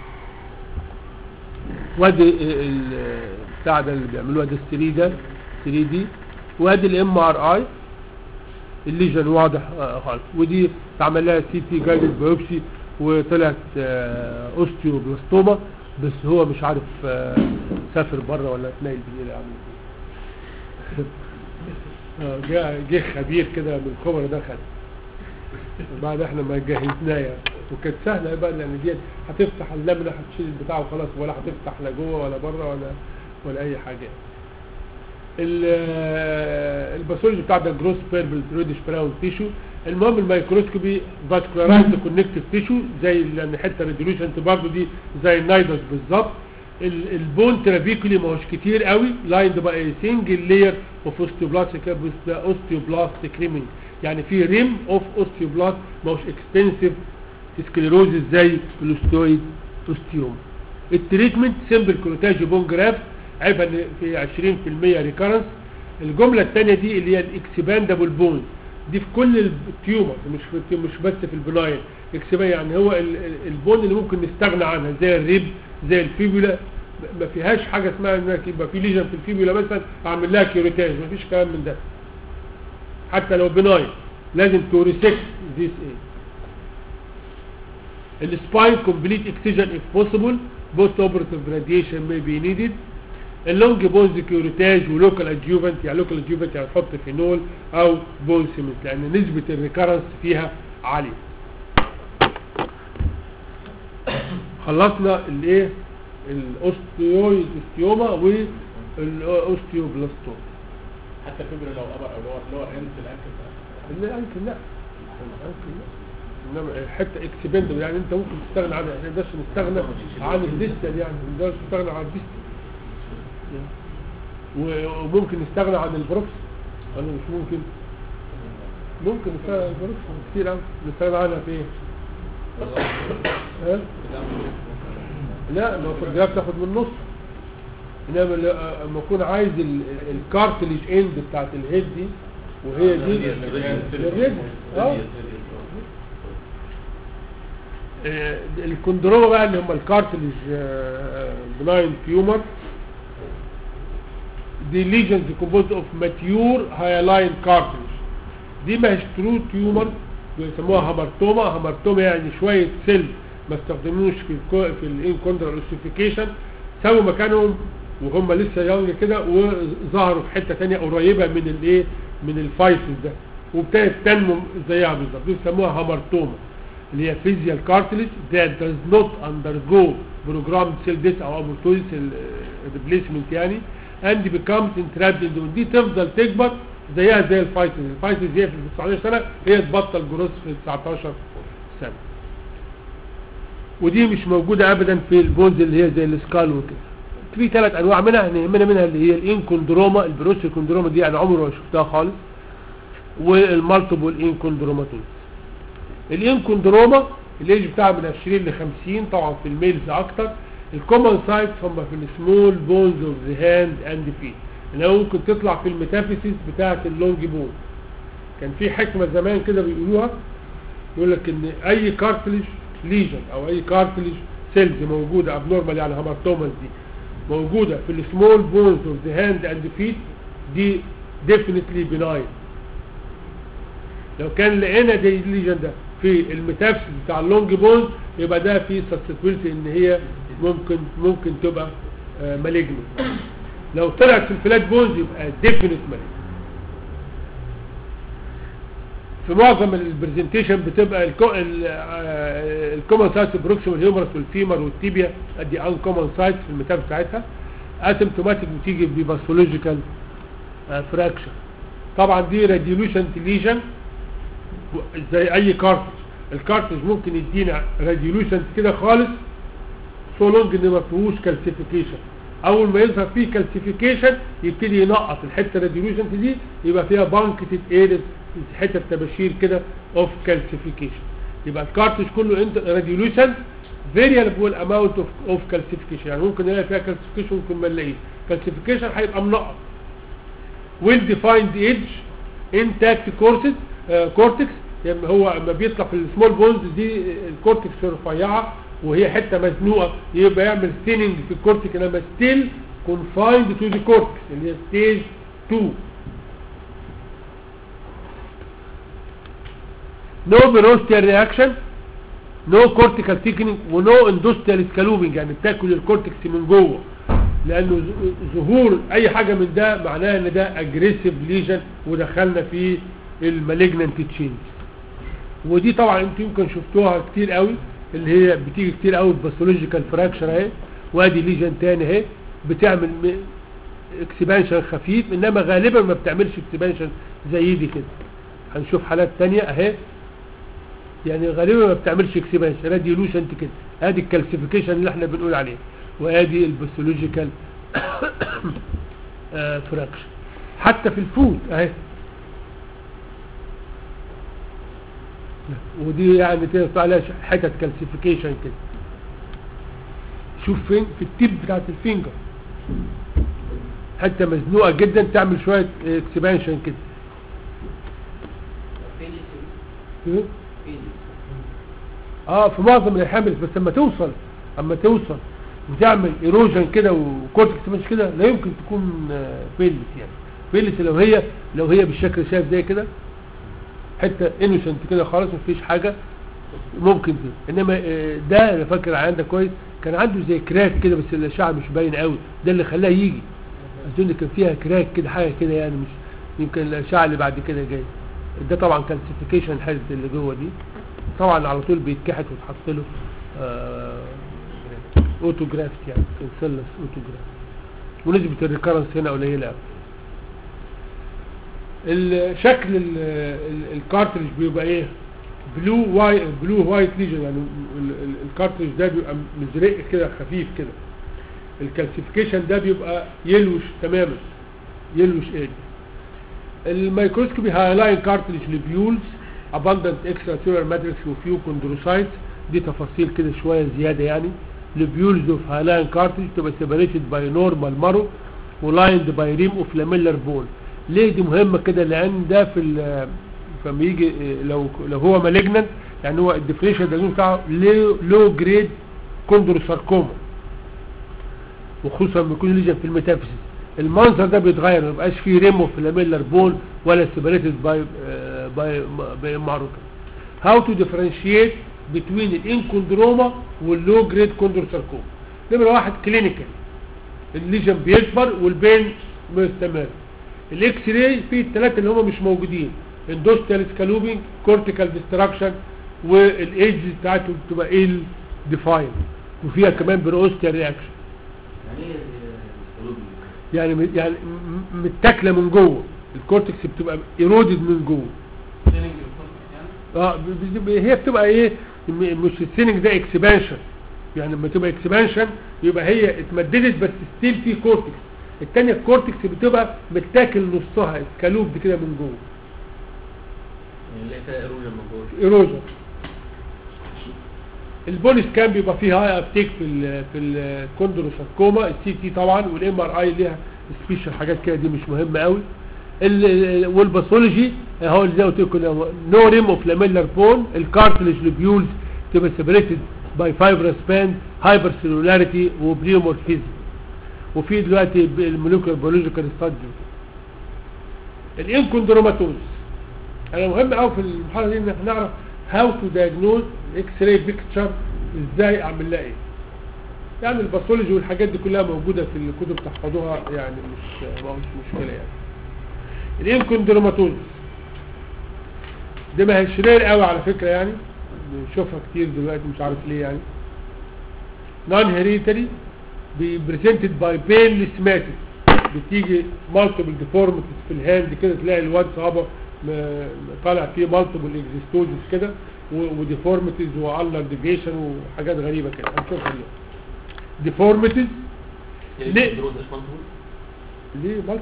A: وادي ال- بتاع ده اللي بيعملوها ده 3 ده 3 دي وادي الام ار اي الليجن واضح آه، خالص ودي اتعمل لها سي تي جايدد بايوبسي وطلعت آه، اوستيوبلاستوما بس هو مش عارف آه، سافر بره ولا اتنقل بالليل عامل ايه آه، جه جه خبير كده من الخبر ده خد بعد احنا ما جهزناه يعني وكانت سهله بقى لان دي هتفتح اللبنه هتشيل البتاع وخلاص ولا هتفتح لا جوه ولا بره ولا ولا اي حاجه ال- آه، الباثولوجي بتاع ده جروس بيربل ريدش براون تيشو المهم الميكروسكوبي فاسكولارايزد كونكتيف تيشو زي لان حته ريدوليشن برضه دي زي النايدس بالظبط ال- البون ترافيكولي ما هوش كتير قوي لايند باي سنجل لاير اوف اوستيوبلاستيك اوستيوبلاست كريمينج يعني في ريم اوف اوستيوبلاست ما هوش اكستنسيف سكليروزز زي الاستويد اوستيوم التريتمنت سمبل كروتاج بون جرافت عيبها ان في 20% ريكارنس الجمله الثانيه دي اللي هي الاكسباندبل بون دي في كل التيومر مش في التيومر مش بس في البناين اكسبان يعني هو ال- ال- البون اللي ممكن نستغنى عنها زي الريب زي الفيبولا ما فيهاش حاجه اسمها انك يبقى في ليجن في الفيبولا مثلا اعمل لها كيوريتاج ما فيش كلام من ده حتى لو بناين لازم توريسكت ذيس ايه السباين كومبليت اكسجن if possible post operative radiation may be needed اللونج بونز كيوريتاج ولوكال ادجوفنت يعني لوكال ادجوفنت يعني تحط فينول او بون سيمنت لان نسبه الريكارنس فيها عاليه خلصنا الايه الاوستيويد استيوما والاوستيوبلاستوما
B: حتى فيبر لو ابر او لور لور اند في الانكل
A: لا يمكن لا يمكن لا انما حته اكسبندبل يعني انت ممكن تستغنى عنها احنا ما نقدرش نستغنى عن الديستال يعني ما نقدرش نستغنى عن الديستال و- وممكن نستغنى عن البروكس ولا مش ممكن ممكن نستغنى عن البروكس كتير قوي نستغنى عنها في ايه ها؟ لا ما في الجراب تاخد من النص انما ل- اما اكون عايز ال- الكارتليج اند بتاعت الهيد دي وهي دي الريد اه آه، الكوندروما بقى اللي هم الكارتليج بناين تيومر دي ليجنز كومبوز اوف ماتيور هايلاين كارتليج دي ما هيش ترو تيومر بيسموها هامرتوما هامرتوما يعني شويه سيل ما استخدموش في الكو في الانكوندرال اوسيفيكيشن سووا مكانهم وهم لسه يونج كده وظهروا في حته تانية قريبه من الايه من الفايسز ده وابتدت تنمو زيها بالظبط دي بيسموها هامرتوما اللي هي فيزيال كارتليج that does not undergo programmed cell death او apoptosis replacement يعني and becomes entrapped in the- دي تفضل تكبر زيها زي الفايتس الفايتس هي في 19 سنه هي تبطل جروث في 19 سنه ودي مش موجوده ابدا في البونز اللي هي زي السكال وكده في ثلاث انواع منها هنهمنا منها اللي هي الانكوندروما البروسيكوندروما دي انا عمري ما شفتها خالص والمالتيبل انكوندروماتوز الانكوندروما الايج بتاعها من 20 ل 50 طبعا في الميلز اكتر الكومن سايتس هم في السمول بونز اوف ذا هاند اند فيت اللي هو ممكن تطلع في الميتافيسيس بتاعه اللونج بون كان في حكمه زمان كده بيقولوها يقول لك ان اي كارتليج ليجن او اي كارتليج سيلز موجوده ابنورمال يعني هامرتوماس دي موجوده في السمول بونز اوف ذا هاند اند فيت دي ديفينتلي بناين لو كان لقينا دي الليجن ده في الميتافيسيس بتاع اللونج بونز يبقى ده في سسبيلتي ان هي ممكن ممكن تبقى مالجنت لو طلعت في الفلات بونز يبقى ديفينيت مالجنت في معظم البرزنتيشن بتبقى الكومن سايتس بروكسيمال هيومرس والفيمر والتيبيا دي ان كومن سايتس في الميتاف بتاعتها اسيمتوماتيك بتيجي بباثولوجيكال فراكشن طبعا دي راديولوشن ليجن زي اي كارتج الكارتج ممكن يدينا راديولوشن كده خالص سو لونج ان ما فيهوش كالسيفيكيشن اول ما يظهر فيه كالسيفيكيشن يبتدي ينقط الحته راديولوشن دي يبقى فيها بانكتد ايرز حته تباشير كده اوف كالسيفيكيشن يبقى الكارتج كله انت راديولوشن فيريبل اماونت اوف اوف كالسيفيكيشن يعني ممكن نلاقي فيها كالسيفيكيشن ممكن ما نلاقيش كالسيفيكيشن هيبقى منقط ويل ديفايند ايدج انتاكت كورتكس كورتكس يعني هو لما بيطلع في السمول بونز دي الكورتكس رفيعه وهي حته مزنوقه يبقى يعمل ستيننج في الكورتكس انما ستيل كونفايند تو ذا كورتكس اللي هي ستيج 2 نو بيروستيال رياكشن نو كورتيكال تيكنينج ونو اندوستيال سكالوبنج يعني بتاكل الكورتكس من جوه لانه ز- ظهور اي حاجه من ده معناها ان ده اجريسيف ليجن ودخلنا في المالجننت تشينج ودي طبعا انتوا يمكن شفتوها كتير قوي اللي هي بتيجي كتير قوي في باثولوجيكال فراكشر اهي وادي ليجن تاني اهي بتعمل اكسبانشن خفيف انما غالبا ما بتعملش اكسبانشن زي دي كده هنشوف حالات تانية اهي يعني غالبا ما بتعملش اكسبانشن ادي لوشنت كده ادي الكالسيفيكيشن اللي احنا بنقول عليه وادي الباثولوجيكال فراكشن حتى في الفود اهي ودي يعني تطلع عليها ش- حتت كالسيفيكيشن كده شوف فين في التيب بتاعت الفينجر حته مزنوقه جدا تعمل شويه اكسبانشن كده كده اه في معظم الاحيان بس لما توصل اما توصل وتعمل ايروجن كده وكورتكس مش كده لا يمكن تكون فيلت يعني فيلت لو هي لو هي بالشكل اللي شايف زي كده حته انوسنت كده خالص مفيش حاجه ممكن دي انما آه، ده انا فاكر عندك كويس كان عنده زي كراك كده بس الاشعه مش باين قوي ده اللي خلاه يجي اظن كان فيها كراك كده حاجه كده يعني مش يمكن الاشعه اللي بعد كده جاي ده طبعا كالسيفيكيشن الحاجه اللي جوه دي طبعا على طول بيتكحت وتحط له آه اوتوجراف يعني كنسلس اوتوجراف ونسبه الريكرنس هنا قليله قوي الشكل ال- ال- الكارتريج بيبقى ايه بلو واي بلو وايت ليجن يعني ال- ال- الكارتريج ده بيبقى مزرق كده خفيف كده الكالسيفيكيشن ده بيبقى يلوش تماما يلوش ايه الميكروسكوبي هايلاين كارتريج لبيولز abundant extracellular matrix وفيو كوندروسايت دي تفاصيل كده شويه زياده يعني البيولز اوف هايلاين كارتريج تبقى separated باي نورمال مارو ولايند باي ريم اوف لاميلر بول ليه دي مهمه كده لان ده في ال- فما يجي لو لو هو مالجننت يعني هو الديفريشن ده بتاعه لو جريد كوندروساركوما وخصوصا لما يكون ليجن في الميتافيزيس المنظر ده بيتغير ما يبقاش فيه ريمو في لاميلر بول ولا سيبريتد باي باي باي معروفه هاو تو ديفرنشيت بتوين الانكوندروما واللو جريد كوندروساركوما نمره واحد كلينيكال الليجن بيكبر والبين مستمر الاكس راي فيه الثلاثه اللي هم مش موجودين اندوستيال سكالوبينج كورتيكال ديستراكشن والايدج بتاعته بتبقى ايه ديفاين وفيها كمان بروستيال رياكشن
C: يعني ايه القلوب
A: يعني م- يعني م- متاكله من جوه الكورتكس بتبقى ايرودد من جوه
B: سيلينج الكورتكس يعني
A: اه ب- ب- هي بتبقى ايه م- مش السيننج ده اكسبانشن يعني لما تبقى اكسبانشن يبقى هي اتمددت بس ستيل في كورتكس التانية الكورتكس بتبقى متاكل نصها سكالوب دي كده من جوه
C: يعني نلاقي فيها ايروجن من جوه
A: ايروجن البوليس كان بيبقى فيه هاي ابتيك في ال في الكوندروساركوما السي تي طبعا والام ار اي ليها سبيشال حاجات كده دي مش مهمه قوي ال- ال- والباثولوجي هو اللي زي ما قلت لكم نو ريم اوف لاميلر بون الكارتلج لوبيولز تبقى سيبريتد باي فايبرس باند هايبر سيلولاريتي وبريومورفيزم وفي دلوقتي الموليكولر بيولوجيكال ستادي الانكوندروماتوز انا مهم قوي في المحاضره دي ان احنا نعرف هاو تو دايجنوز اكس راي بيكتشر ازاي اعمل لها ايه يعني الباثولوجي والحاجات دي كلها موجوده في الكتب تحفظوها يعني مش ما مش مشكله يعني الانكوندروماتوز دي ما هيش رير قوي على فكره يعني بنشوفها كتير دلوقتي مش عارف ليه يعني نون هيريتري بريزنتد باي بينلس ماتد بتيجي مالتيبل ديفورميتيز في الهاند كده تلاقي الواد صابه م- م- طالع فيه مالتيبل اكزيستوزز كده وديفورميتيز والر ديفيشن وحاجات غريبه كده هنشوفها دي ديفورميتيز
C: يعني
A: ليه؟
C: الدروز مش منطقي
A: ليه مالتيبل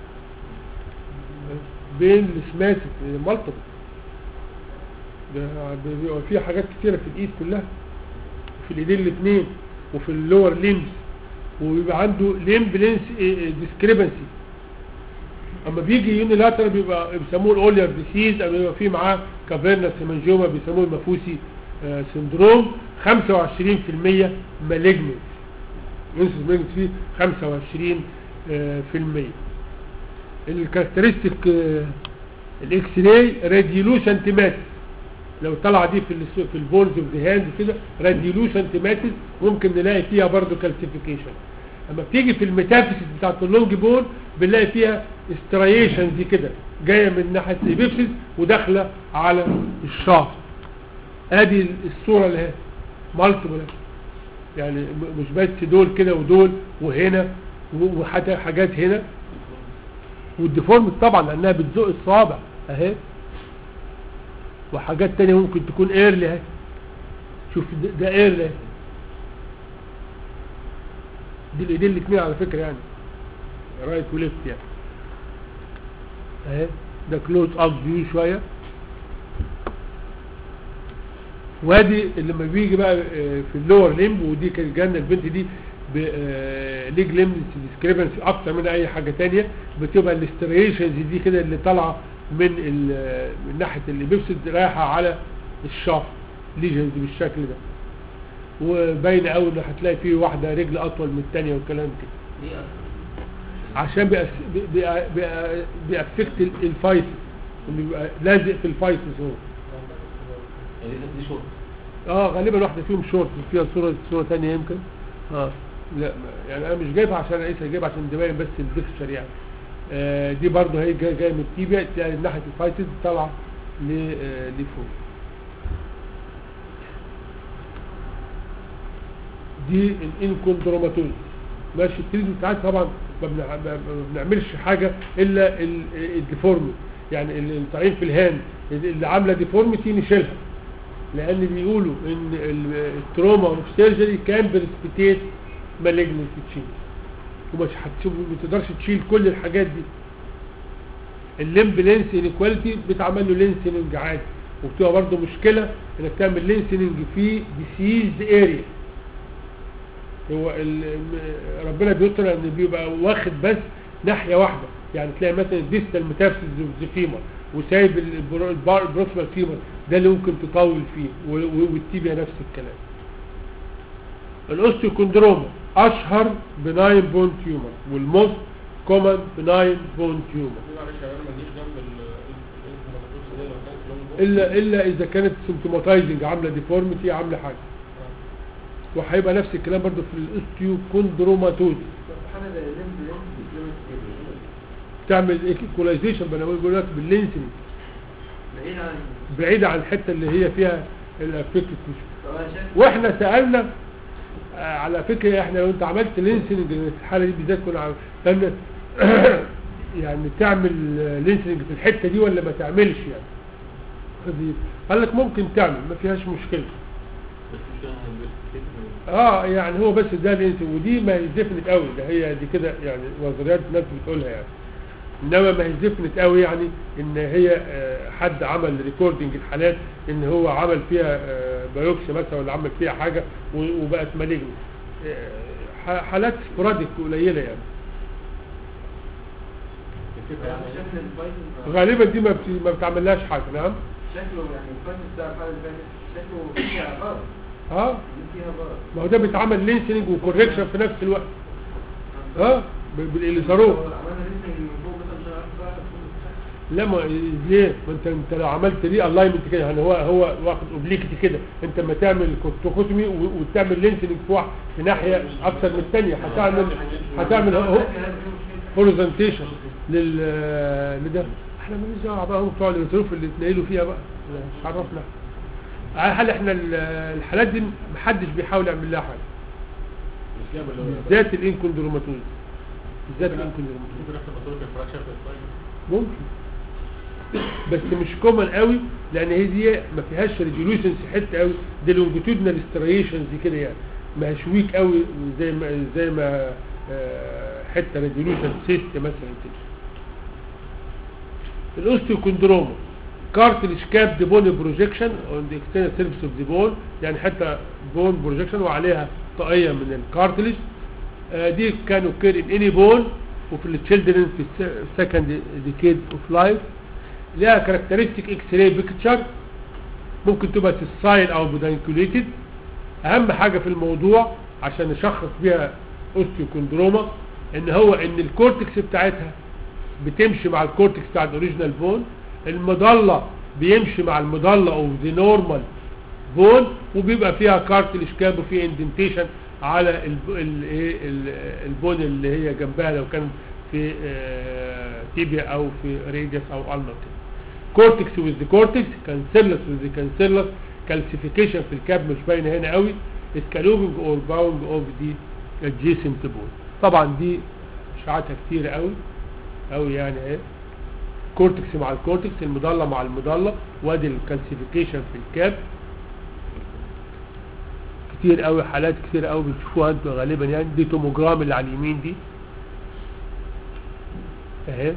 A: بين السماتك مالتيبل ده بيبقى فيه حاجات كتيره في الايد كلها في الايدين الاثنين وفي اللور ليمز وبيبقى عنده ليمب لينس ديسكريبنسي اما بيجي يونيلاترال بيبقى بيسموه الاولير ديسيز او بيبقى فيه معاه كافيرنس هيمانجيوما بيسموه المفوسي آه، سندروم 25% مالجنس انسس مالجنس فيه 25 آه، في المية الكاركترستيك الاكس راي راديولو سنتيمتر لو طلع دي في الس- في البولز اوف ذا هاند كده راديولو سنتيمتر ممكن نلاقي فيها برضو كالسيفيكيشن اما بتيجي في الميتافيسيس بتاعت اللونج بول بنلاقي فيها استريشن دي كده جايه من ناحيه الابيبسيس وداخله على الشافت ادي الصوره اللي هي مالتيبل يعني م- مش بس دول كده ودول وهنا و- وحتى حاجات هنا والديفورم طبعا لانها بتزق الصابع اهي وحاجات تانية ممكن تكون ايرلي اهي شوف ده- ده ايرلي اهي دي الايدين الاثنين على فكرة يعني رايت وليفت يعني اهي ده كلوز اب فيو شوية وادي اللي لما بيجي بقى آه، في اللور ليمب ودي كانت جانا البنت دي ليج ليمب ديسكريبنسي اكتر من اي حاجه تانية بتبقى الاستريشنز دي كده اللي طالعه من ال- من ناحيه الابيبسيد رايحه على الشافت ليجنز بالشكل ده وباين قوي ان هتلاقي فيه واحده رجل اطول من الثانيه والكلام كده
C: ليه اصلا
A: عشان بيأس- بي- بي- بي- بيأفكت ال- الفايتس اللي بيبقى لازق في الفايتس هو
C: يعني دي دي شورت
A: اه غالبا واحده فيهم شورت فيها صوره صوره ثانيه يمكن اه لا ما- يعني انا مش جايبها عشان رئيسها جايبها عشان تبين بس البيكتشر يعني آه دي برضه هي جايه جاي من التيبيا تلاقي ناحيه الفايتس طالعه ل- آه، لفوق دي الانكوندروماتوز ماشي التريتمنت بتاعتها طبعا ما بنع- ما- ما بنعملش حاجه الا ال- الديفورمي يعني اللي طالعين في الهاند اللي عامله ديفورميتي نشيلها لان بيقولوا ان ال- التروما اوف سيرجري كان بريسبيتيت مالجنسي تشيل ومش هتشوف ما تقدرش تشيل كل الحاجات دي الليمب لينس انيكواليتي بتعمل له لينسنج عادي وبتبقى برضه مشكله انك تعمل لينسنج في ديسيزد اريا هو ال- م- ربنا بيطلع ان بيبقى واخد بس ناحيه واحده يعني تلاقي مثلا الديستال ميتافيز فيمر وسايب البرو- البار- البروكسيمال فيمر ده اللي ممكن تطول فيه و- و- والتيبيا نفس الكلام الاوستيوكوندروما اشهر بناين بون تيومر والموست كومن بناين بون تيومر
B: معلش يا ما نجيش جنب ال- ال- الهيماتوز ده لو كان في لونج بون.
A: الا الا اذا كانت سيمتوماتايزنج عامله ديفورميتي عامله حاجه وهيبقى نفس الكلام برضو في الاوستيوكوندروماتوز
D: حاجه زي الليمب ليمب بتلمس كده
A: تعمل ايكولايزيشن انا بقول لك باللينسنج
D: بعيد عن
A: بعيدة عن الحتة اللي هي فيها الافكتد تيشو
D: طب انا شايف
A: واحنا سألنا آه، على فكرة احنا لو انت عملت لينسنج الحالة دي بالذات كنا عم- قلنا يعني تعمل لينسنج في الحتة دي ولا ما تعملش يعني قضية. قال لك ممكن تعمل ما فيهاش مشكلة
C: بس مش فاهم البيت-
A: اه يعني هو بس ده لينسنج ودي ما هي ديفنت قوي ده هي دي كده يعني نظريات الناس بتقولها يعني انما ما هي ديفنت قوي يعني ان هي آه، حد عمل ريكوردنج الحالات ان هو عمل فيها آه، بايوبسي مثلا ولا عمل فيها حاجه و- وبقت مالجنت حالات سبوراديك قليله يعني
B: الفكرة
D: انا
B: يعني
D: شايف ان الفايتس
A: غالبا دي ما بت- ما بتعملهاش حاجه نعم
D: شكله يعني الفايتس بتاع الحاله اللي فاتت شكله فيها غلط
A: اه
D: دي فيها غلط
A: ما هو ده بيتعمل لينسنج وكوركشن في نفس الوقت اه ب- بالاليزاروب
D: لو عملنا ليسنج من فوق مثلا مش هنعرف بقى
A: لا ما ليه ما انت انت لو عملت ليه الاينمنت كده يعني هو هو واخد اوبليكتي كده انت لما تعمل كورتوكوتومي و- وتعمل لينسنج في واحد في ناحيه اكثر من الثانيه هتعمل هتعمل هوريزونتيشن لل لده احنا مالناش دعوه بقى هم بتوع الظروف اللي تنيلوا فيها بقى مش عرفنا هل احنا ال- الحالات دي محدش بيحاول يعمل لها حاجه
B: مش جاب اللي هو
A: بالذات الانكوندروماتوز بالذات
B: ممكن
A: الانكوندروماتوز
B: ممكن يحصل مصاريف الفراكشر في السايد
A: ممكن بس مش كومن قوي لان هي دي ما فيهاش ريجوليوشنز حته قوي دي لونجيتودنال ستريشنز كده يعني ما هيش ويك قوي زي ما زي ما آه، حته ريجوليوشن سيست مثلا كده الاوستيوكوندروما كارتلج كاب دي بون بروجيكشن اون ذا اكسترنال سيرفيس اوف ذا بون يعني حته بون بروجيكشن وعليها طاقيه من الكارتلج آه، دي كانوا كير ان اني بون وفي التشيلدرن في السكند ديكيد اوف لايف لها كاركترستيك اكس راي بيكتشر ممكن تبقى تسايل او بدانكوليتد اهم حاجه في الموضوع عشان نشخص بيها اوستيوكوندروما ان هو ان الكورتكس بتاعتها بتمشي مع الكورتكس بتاع الاوريجينال بون المضله بيمشي مع المضله اوف ذا نورمال بون وبيبقى فيها كارتلج كاب وفي اندنتيشن على الب- ال- إيه ال- البون اللي هي جنبها لو كان في آه، تيبيا او في ريديوس او النا كورتكس وذ كورتكس كانسيلس وذ كانسيلس كالسيفيكيشن في الكاب مش باينه هنا قوي سكالوبنج اور باوند اوف دي adjacent بون طبعا دي اشعاعاتها كتير قوي قوي يعني ايه كورتكس مع الكورتكس المضله مع المضله وادي الكالسيفيكيشن في الكاب كتير قوي حالات كتير قوي بتشوفوها انتوا غالبا يعني دي توموجرام اللي على اليمين دي اهي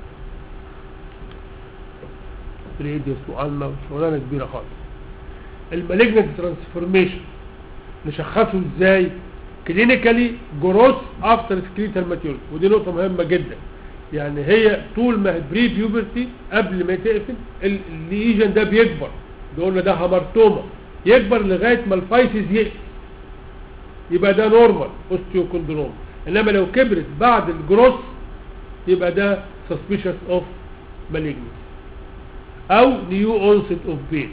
A: ريديوس والما شغلانه كبيره خالص المالجنت ترانسفورميشن نشخصه ازاي كلينيكالي جروس افتر سكريتال ماتيوريتي ودي نقطه مهمه جدا يعني هي طول ما بري بيوبرتي قبل ما تقفل ال- الليجن ده بيكبر بيقولنا ده هامرتوما يكبر لغايه ما الفايسز يقفل يبقى ده نورمال اوستيوكوندروم انما لو كبرت بعد الجروس يبقى ده suspicious of malignancy او new onset of pain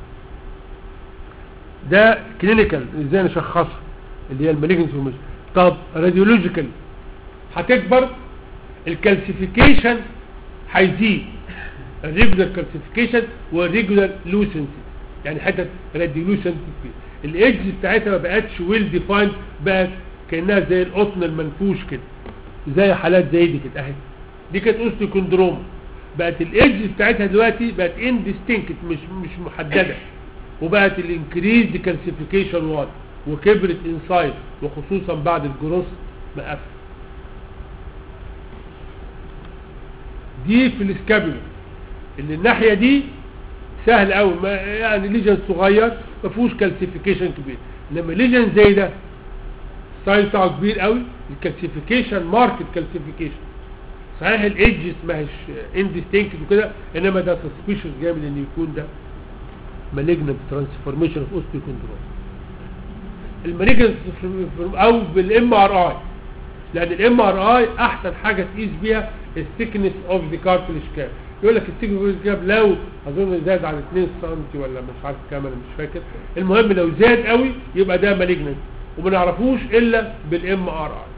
A: ده كلينيكال ازاي نشخصها اللي هي المالجنسي والمش طب راديولوجيكال هتكبر الكالسيفيكيشن هيزيد الريجولار كالسيفيكيشن والريجولار لوسنسي يعني حته راديولوسنسي الايدج بتاعتها ما بقتش ويل ديفايند بقت كانها زي القطن المنفوش كده زي حالات زي دي كده اهي دي كانت اوستيوكوندروما بقت الايدج بتاعتها دلوقتي بقت انديستنكت مش مش محدده وبقت الانكريز كالسيفيكيشن واضح وكبرت انسايد وخصوصا بعد الجروس ما قفل دي في الاسكابيولا اللي الناحيه دي سهل قوي ما يعني ليجن صغير ما فيهوش كالسيفيكيشن كبير انما ليجن زي ده السايز بتاعه كبير قوي الكالسيفيكيشن ماركت كالسيفيكيشن صحيح الايدجز ما هيش انديستنكت وكده انما ده سسبيشس جامد ان يكون ده مالجنت ترانسفورميشن اوف اوستيوكوندروم المالجنت او بالام ار اي لان الام ار اي احسن حاجه تقيس بيها الثيكنس اوف ذا كارتلج كاب يقول لك الثيكنس اوف ذا كاب لو اظن زاد عن 2 سم ولا مش عارف كام انا مش فاكر المهم لو زاد قوي يبقى ده مالجنت وما نعرفوش الا بالام ار اي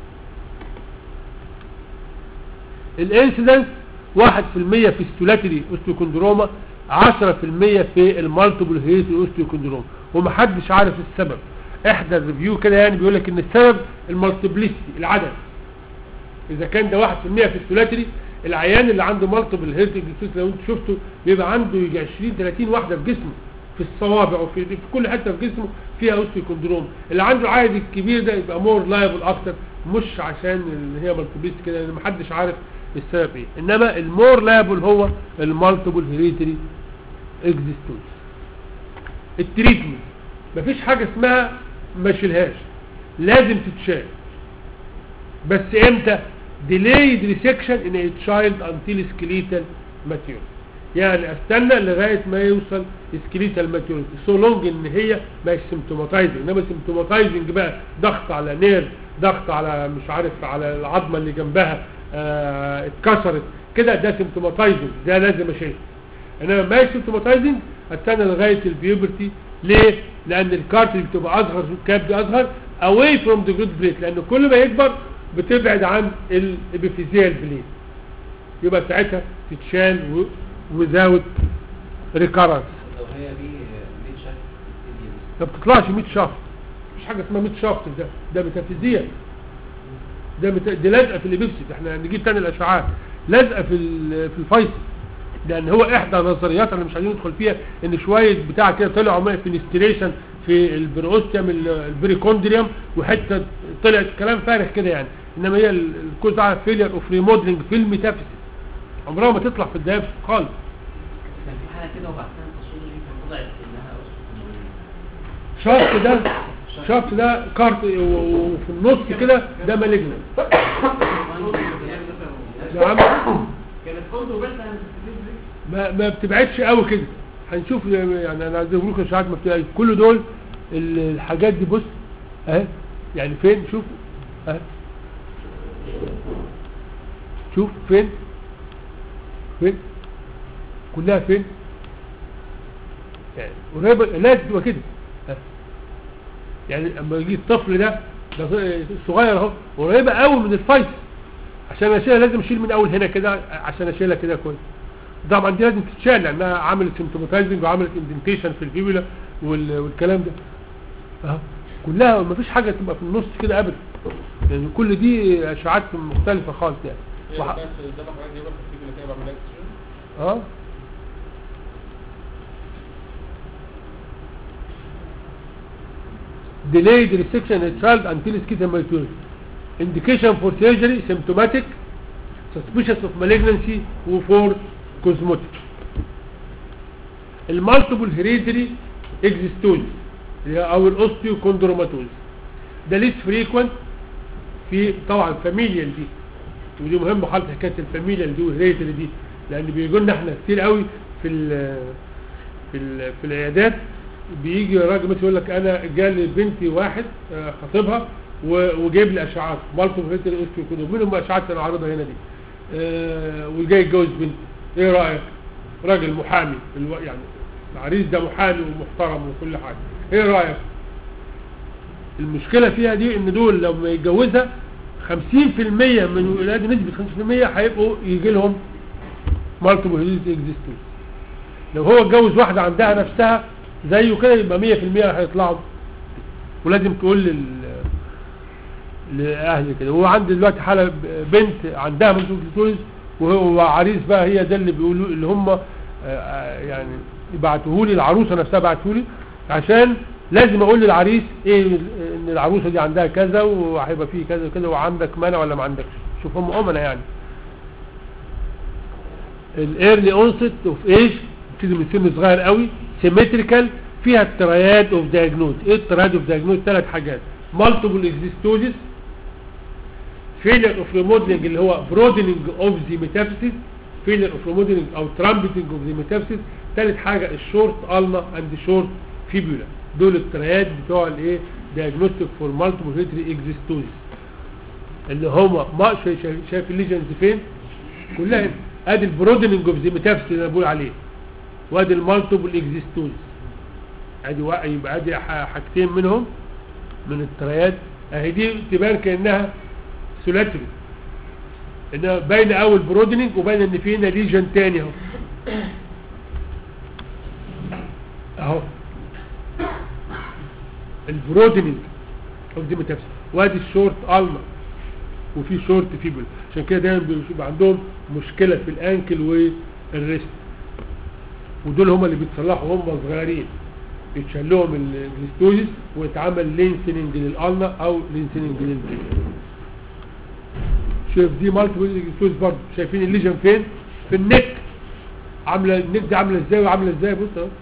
A: الانسيدنس 1% في الستولاتري اوستيوكوندروما 10% في المالتيبل هيريتي اوستيوكوندروما ومحدش عارف السبب احدى الريفيو كده يعني بيقول لك ان السبب المالتيبليستي العدد اذا كان ده 1% في الستولاتري العيان اللي عنده مالتيبل هيريتي لو انت شفته بيبقى عنده يجي 20 30 واحده في جسمه في الصوابع وفي في كل حته في جسمه فيها اوستيوكوندروم اللي عنده العدد الكبير ده يبقى مور لايبل اكتر مش عشان اللي هي مالتيبليست كده لان محدش عارف السبب ايه انما المور لايبل هو المالتيبل هيريتري اكزيستنس التريتمنت مفيش حاجه اسمها ما شيلهاش لازم تتشال بس امتى delayed resection in a child until skeletal maturity يعني استنى لغايه ما يوصل سكليتال ماتيوريتي سو لونج ان هي ما سيمتوماتايزنج انما سيمتوماتايزنج بقى ضغط على نير ضغط على مش عارف على العظمه اللي جنبها آه اتكسرت كده ده سيمتوماتايزنج ده لازم اشيله انما ما سيمتوماتايزنج استنى لغايه البيوبرتي ليه؟ لان الكارتج بتبقى اصغر الكاب اصغر away from the good plate لان كل ما يكبر بتبعد عن الابيفيزيال بليت يبقى ساعتها تتشال و- without recurrence
C: لو هي دي دي شكل
A: ما بتطلعش 100 شافت مش حاجه اسمها 100 شافت ده ده ميتافيزيا ده مت... دي لازقه في الابيبسي احنا نجيب تاني الاشعاعات لازقه في ال... في الفيصل لان هو احدى النظريات اللي مش عايزين ندخل فيها ان شويه بتاع كده طلعوا من فينستريشن في البروستيوم البريكوندريوم وحته طلعت كلام فارغ كده يعني انما هي ال- الكوز على فيلير اوف ريموديلنج في الميتافيزيس عمرها ما تطلع في الديابس خالص
E: كان في حالة كده وبعد كده تصوير كان طلعت انها أسطورية.
A: شافت ده شافت ده كارت و- وفي النص كده ده مالجنت يا عم
D: كانت كنت بس انا مستفيد
A: ما, ما بتبعدش قوي كده هنشوف يعني انا عايز اقول لكم ساعات ما بتبعدش كل دول ال- الحاجات دي بص اهي يعني فين شوف اهي شوف فين فين كلها فين يعني قريبه لازم تبقى كده أهي. يعني اما يجي الطفل ده ده صغير اهو قريبه قوي من الفيصل عشان اشيلها لازم اشيل من اول هنا كده عشان اشيلها كده كويس طبعا دي لازم تتشال لانها عملت سيمتوماتايزنج وعملت اندنتيشن في الفيبولا وال- والكلام ده اهو كلها ما فيش حاجه تبقى في النص كده ابدا يعني كل دي اشعاعات مختلفه خالص يعني
B: هي
A: وح-
B: كانت زي ما حضرتك جايبها في الفيديو اللي كده بعمل لها اكسجين
A: اه delayed resection in a child until skeletal maturity indication for surgery symptomatic suspicious of malignancy for cosmetic المالتيبل هيريدري اكزيستوز او الاوستيوكوندروماتوز ده ليس فريكوينت في طبعا فاميليال دي ودي مهمه خالص حكايه الفاميليا اللي دي والهيريتري دي لان بيجوا لنا احنا كتير قوي في ال في ال في العيادات بيجي راجل مثلا يقول لك انا جالي بنتي واحد آه، خطيبها و- وجايب لي اشعاعات مالتو هيريتري اوستيوكوندروم مين هم الاشعاعات اللي انا عارضها هنا دي آه، وجاي يتجوز بنتي ايه رايك راجل محامي الو- يعني العريس ده محامي ومحترم وكل حاجه ايه رايك المشكله فيها دي ان دول لما يتجوزها 50% من ولاد نسبه 50% هيبقوا يجي لهم مالتيبل هيليز اكزيستنس لو هو اتجوز واحده عندها نفسها زيه كده يبقى 100% هيطلعوا ولازم تقول لل لاهلي كده هو عندي دلوقتي حاله ب- بنت عندها مالتيبل وهو عريس بقى هي ده اللي بيقولوا اللي هم آه، آه، يعني يبعتوه لي العروسه نفسها بعتوه لي عشان لازم اقول للعريس ايه ان العروسه دي عندها كذا وهيبقى فيه كذا وكذا وعندك مانع ولا ما عندكش شوف هم امنا يعني الايرلي اونست اوف ايج بتيجي من سن صغير قوي سيمتريكال فيها الترايات اوف دايجنوز ايه الترايات اوف دايجنوز ثلاث حاجات مالتيبل اكزيستوزيس فيلر اوف ريموديلنج اللي هو برودنينج اوف ذا ميتافيسيس فيلر اوف ريموديلنج او ترامبتنج اوف ذا ميتافيسيس ثالث حاجه الشورت النا اند شورت فيبولا دول الترايات بتوع الايه دايجنوستيك فور مالتيبل هيتري اكزيستوزيس اللي هما ما شايف, شايف, شايف الليجنز فين كلها هنا. ادي البرودنينج اوف ذا ميتافيسيس اللي انا بقول عليه وادي المالتيبل اكزيستوزيس ادي وا- يبقى ادي ح- حاجتين منهم من الترايات اهي دي تبان كانها سولاتري انها باينه اول برودنينج وباين ان في هنا ليجن تاني اهو اهو البرودنينج اوف دي ميتافيسيس وادي الشورت الما وفي شورت فيبل عشان كده دايما بيبقى عندهم مشكله في الانكل والريست ودول هم اللي بيتصلحوا هم صغيرين يتشال لهم الجليستوزيس ويتعمل لينسننج للالنا او لينسننج للبريد شايف دي مالتيبل جليستوزيس برضه شايفين الليجن فين في النك عامله النك دي عامله ازاي وعامله ازاي بص اهو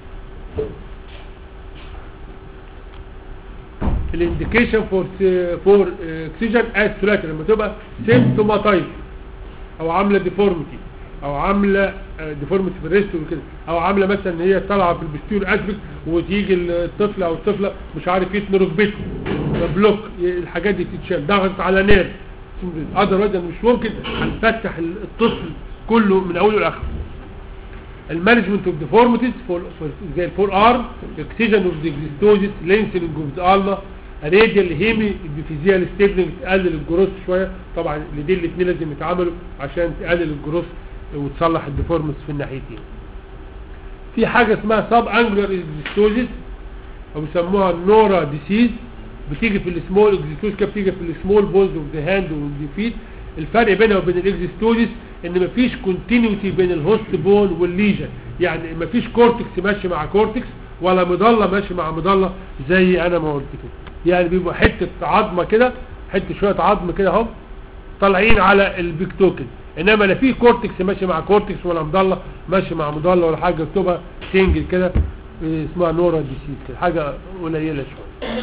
A: الانديكيشن فور فور اكسجين از سولاتر لما تبقى سيمتوماتايز او عامله ديفورميتي او عامله ديفورميتي في الريست وكده او عامله مثلا ان هي طالعه في البستيور اسبك وتيجي الطفل او الطفله مش عارف يتني ركبته بلوك الحاجات دي تتشال ضغط على نير اذر مش ممكن هنفتح الطفل كله من اوله لاخره المانجمنت اوف ديفورميتيز زي الفور ارم اكسجن اوف ديجليستوزيس لينسنج اوف ذا النا راديال هيمي بفيزيال ستيبلنج تقلل الجروث شويه طبعا دي الاثنين لازم يتعاملوا عشان تقلل الجروث وتصلح الديفورمس في الناحيتين في حاجه اسمها سب انجلر اكزيستوزيس او بيسموها النورا ديسيز بتيجي في السمول اكزيستوزيس كده بتيجي في السمول بولز اوف ذا هاند والفيت الفرق بينها وبين الاكزيستوزيس ان مفيش كونتينيوتي بين الهوست بون والليجن يعني مفيش كورتكس ماشي مع كورتكس ولا مضله ماشي مع مضله زي انا ما قلت كده يعني بيبقى حته عظمه كده حته شويه عظم كده اهو طالعين على البيكتوكن انما لا في كورتكس ماشي مع كورتكس ولا مضله ماشي مع مضله ولا حاجه اكتبها سنجل كده إيه، اسمها نورا ديسيز كده حاجه قليله شويه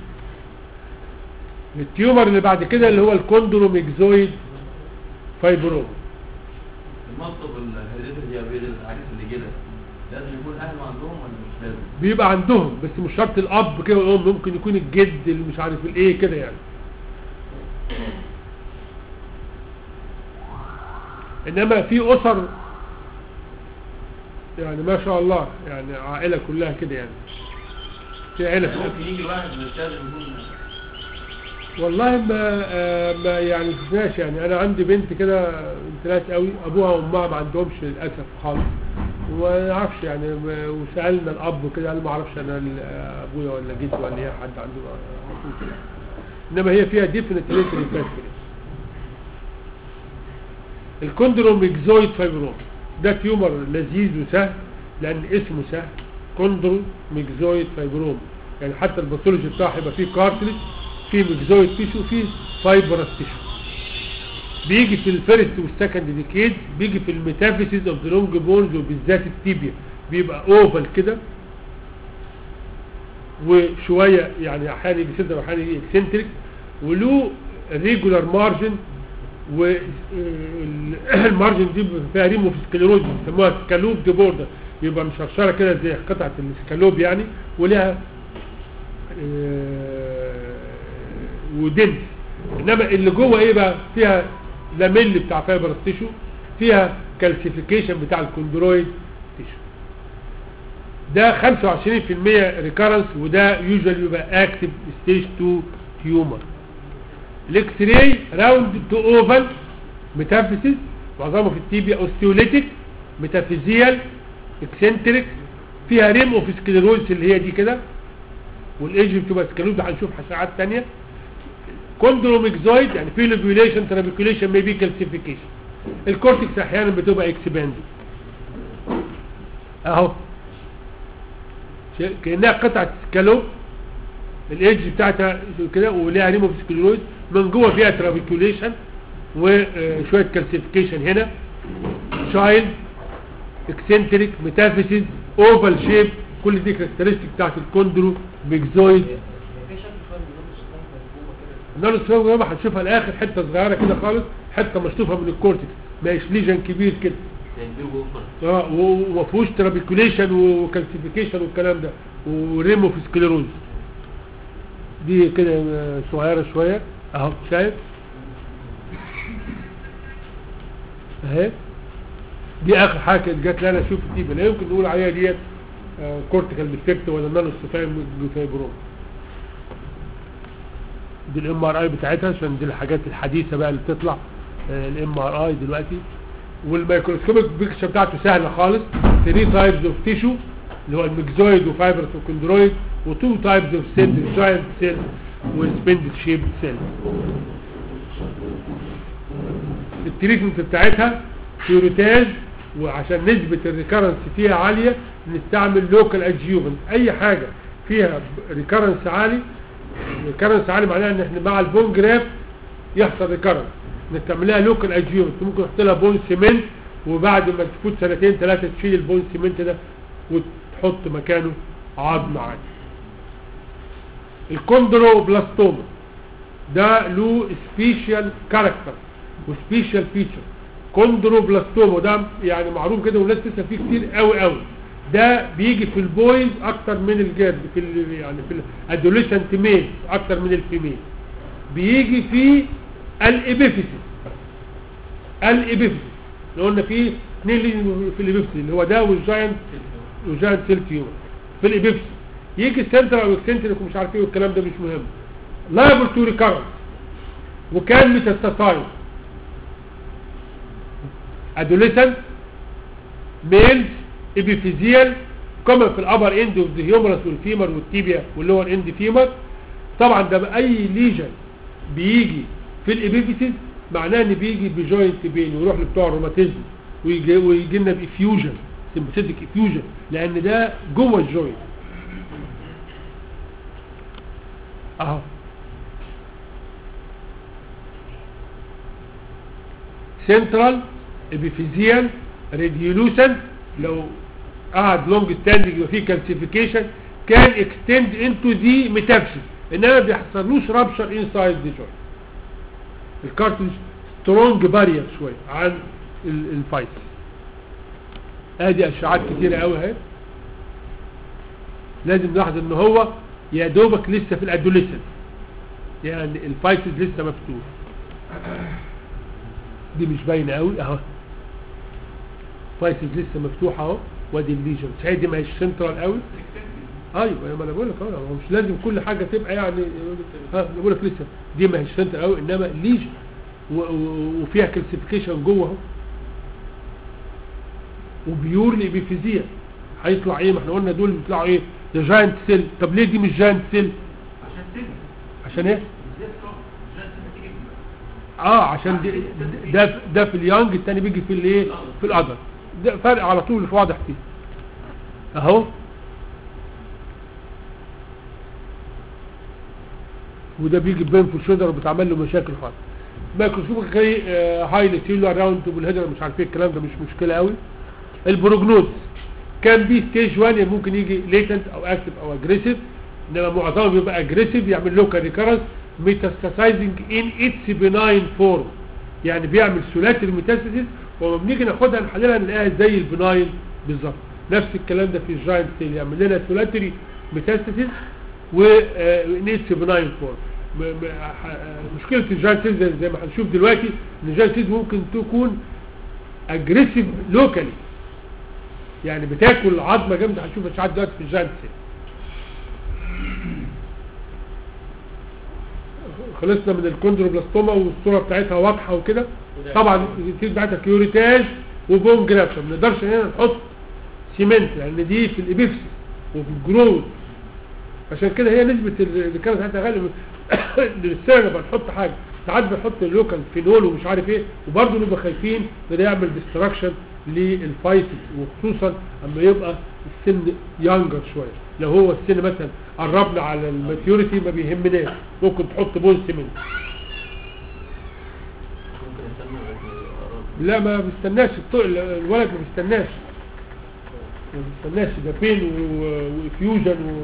A: التيومر اللي بعد كده اللي هو الكوندروميكزويد فايبروم
C: المنطق الهيريديتري ديابيتس العريس اللي كده لازم يكون اهله عندهم ولا مش لازم؟
A: بيبقى عندهم بس مش شرط الاب كده والام ممكن يكون الجد اللي مش عارف الايه كده يعني انما في اسر يعني ما شاء الله يعني عائله كلها كده يعني في عيله في
C: ممكن يجي واحد مش لازم يكون
A: والله ما آه، ما يعني شفناش يعني انا عندي بنت كده بنت ناس قوي ابوها وامها ما عندهمش للاسف خالص وما اعرفش يعني ما- وسالنا الاب وكده قال ما اعرفش انا ال- آه، ابويا ولا جدي ولا هي حد عنده ما أعرفوش يعني. انما هي فيها ديفنت ريتري فاكتوري الكوندروميكزويد فايبروم ده تيومر لذيذ وسهل لان اسمه سهل كوندروميكزويد فايبروم يعني حتى الباثولوجي بتاعه هيبقى فيه كارتلج فيه ميكزويد تيشو فيه فايبرس تيشو بيجي في الفيرست والسكند ديكيد بيجي في الميتافيسيز اوف ذا لونج بونز وبالذات التيبيا بيبقى اوفال كده وشويه يعني احيانا يجي سنتر واحيانا يجي اكسنتريك وله ريجولار مارجن والمارجن دي فيها ريمو في سكليروز بيسموها سكالوب دي بوردر يبقى مشرشره كده زي قطعه السكالوب يعني ولها آه، ودنس انما اللي جوه ايه بقى فيها لاميل بتاع فايبر تيشو فيها كالسيفيكيشن بتاع الكوندرويد تيشو ده 25% ريكارنس وده يوجوالي بيبقى اكتف ستيج 2 تيومر الاكس راي راوند تو اوفال ميتافيسيس معظمه في التيبيا اوستيوليتيك ميتافيزيال اكسنتريك فيها ريم اوف سكليروز اللي هي دي كده والايدج بتبقى سكليروز هنشوف حشرات تانية كوندروميكزويد يعني في لوبيوليشن ترابيكوليشن ميبي كالسيفيكيشن الكورتكس احيانا بتبقى اكسباندد اهو شيء- كانها قطعه سكالوب الايدج بتاعتها كده وليها ريموف سكليروز من جوه فيها ترابيكوليشن وشويه كالسيفيكيشن هنا شايلد اكسنتريك ميتافيسيس اوفال شيب كل دي كاركترستيك بتاعت الكوندرو ميكزويد
E: في شكل شويه من النص مفهومه كده
A: النار الصغيرة بقى هنشوفها الاخر حته صغيره كده خالص حته مشطوفه من الكورتكس ما هيش ليجن كبير كده
C: تنبيه وفر
A: اه و- وما فيهوش ترابيكوليشن وكالسيفيكيشن والكلام ده وريمو في سكليروز دي كده آه، صغيره شويه اهو شايف اهي دي اخر حاجه كانت جات لي انا اشوف دي لا يمكن نقول عليها ديت كورتيكال ديفكت ولا نانو فايبروم دي الام ار اي بتاعتها عشان دي الحاجات الحديثه بقى اللي بتطلع الام ار اي دلوقتي والميكروسكوبيك بيكتشر بتاعته سهله خالص 3 تايبز اوف تيشو اللي هو الميكزويد وفايبرس وكوندرويد و2 تايبز اوف سيل جاينت سيل وسبندل شيب سيل التريتمنت بتاعتها بيوريتاج وعشان نسبة الريكارنس فيها عالية نستعمل لوكال ادجيوفنت اي حاجة فيها ريكارنس عالي ريكارنس عالي معناها ان احنا مع البون جراف يحصل ريكارنس نستعمل لها لوكال ادجيوفنت ممكن نحط لها بون سيمنت وبعد ما تفوت سنتين ثلاثة تشيل البون سيمنت ده وتحط مكانه عظم عادي الكوندروبلاستوما ده له سبيشال كاركتر وسبيشال فيتشر كوندروبلاستوما ده يعني معروف كده والناس تسال فيه كتير قوي قوي ده بيجي في البويز اكتر من الجيرل في ال يعني في الادوليسنت ميل اكتر من الفيميل بيجي في الابيفيسيس الابيفيسيس اللي قلنا فيه اثنين ليجن في الابيفيسيس اللي هو ده والجاينت والجاينت سيل تيومر في الابيفيسيس يجي السنتر او اكسنتريك ومش عارف ايه والكلام ده مش مهم liable to recurrence وكان ميتاستاسايد adolescent males epiphyseal common في الابر اند اوف ذا هيومرس والفيمر والتيبيا واللور اند فيمر طبعا ده باي ليجن بيجي في الابيفيسيس معناه ان بيجي بجوينت بين ويروح لبتوع الروماتيزم ويجي, ويجي لنا بافيوجن سمباثيك افيوجن لان ده جوه الجوينت اهو سنترال ابيفيزيال راديولوسنت لو قعد لونج ستاندنج يبقى فيه كالسيفيكيشن كان اكستند انتو ذا ميتافيسيس انما ما بيحصلوش رابشر انسايد ذا جوينت الكارتلج سترونج بارير شويه عن ال- الفايتس ادي اشعاعات كتيره قوي اهي لازم نلاحظ ان هو يا دوبك لسه في الادوليسنت يعني الفايتس لسه مفتوح دي مش باينه قوي اهو فايتس لسه مفتوحه اهو وادي الليجن صحيح دي ما هيش سنترال قوي ايوه ما انا بقول لك اهو هو مش لازم كل حاجه تبقى يعني ها بقول لك لسه دي ما هيش سنترال قوي انما ليجن و- و- وفيها كالسيفيكيشن جوه اهو وبيورلي بفيزياء هيطلع ايه ما احنا قلنا دول بيطلعوا ايه ده جاينت سيل طب ليه دي مش جاينت سيل
C: عشان سن
A: عشان ايه
C: ازاي الصعب عشان سن تيجي
A: اه عشان دي ده ده في اليانج التاني بيجي في الايه في الادر ده فرق على طول واضح فيه اهو وده بيجي بين في الشولدر وبتعمل له مشاكل خالص مايكروسكوب جاي هايلي سيلولار راوند بالهيدر مش عارف ايه الكلام ده مش مشكله قوي البروجنوز كان بي ستيج 1 يعني ممكن يجي ليتنت او اكتف او اجريسيف انما معظمه بيبقى اجريسيف يعمل لوكال ريكارنس ميتاستاسايزنج ان اتس بناين فورم يعني بيعمل ثلاثي الميتاستاسيس ولما بنيجي ناخدها نحللها نلاقيها زي البناين بالظبط نفس الكلام ده في الجاينت سيل يعمل لنا ثلاثي ميتاستاسيس ونيتس بناين فورم م- م- ح- مشكله الجاينت سيل زي- زي ما هنشوف دلوقتي ان الجاينت سيل ممكن تكون اجريسيف لوكالي يعني بتاكل عظمه جامده هنشوف اشعاعات دلوقتي في الجاينت سيل خلصنا من الكوندروبلاستوما والصوره بتاعتها واضحه وكده طبعا النتيجه بتاعتها كيوريتاج وبون جرافت ما نقدرش هنا نحط سيمنت لان دي في الابيفسي وفي الجروث عشان كده هي نسبه ال- اللي كانت حتى غالي للسنه لما نحط حاجه ساعات بنحط اللوكال فينول ومش عارف ايه وبرضه نبقى خايفين ان ده يعمل ديستراكشن للفايتس وخصوصا اما يبقى السن يانجر شويه لو هو السن مثلا قربنا على الماتيوريتي ما بيهمناش ممكن تحط بون سيمنت
C: ممكن استنى لغاية ما يقرب.
A: لا ما بيستناش الط- الولد ما بيستناش ما بيستناش ده بين وفيوجن و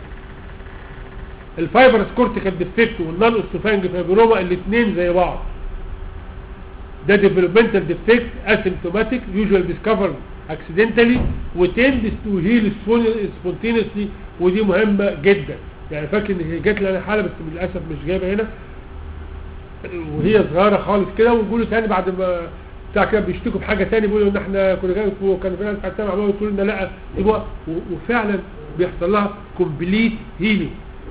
A: الفايبرس كورتيكال ديفكت والنون اوستوفانج فايبروما الاثنين زي بعض ده ديفلوبمنتال ديفكت اسيمتوماتيك يوجوال ديسكفر اكسيدنتالي وتندس تو هيل سبونتينسلي ودي مهمه جدا يعني فاكر ان هي جات لي انا حاله بس للاسف مش جايبه هنا وهي صغيره خالص كده ويقولوا تاني بعد ما بتاع كده بيشتكوا بحاجه تاني بيقولوا ان احنا كنا جايين فوق كان فينا بتاع تاني عمالوا يقولوا لنا لا سيبوها و- وفعلا بيحصل لها كومبليت هيلينج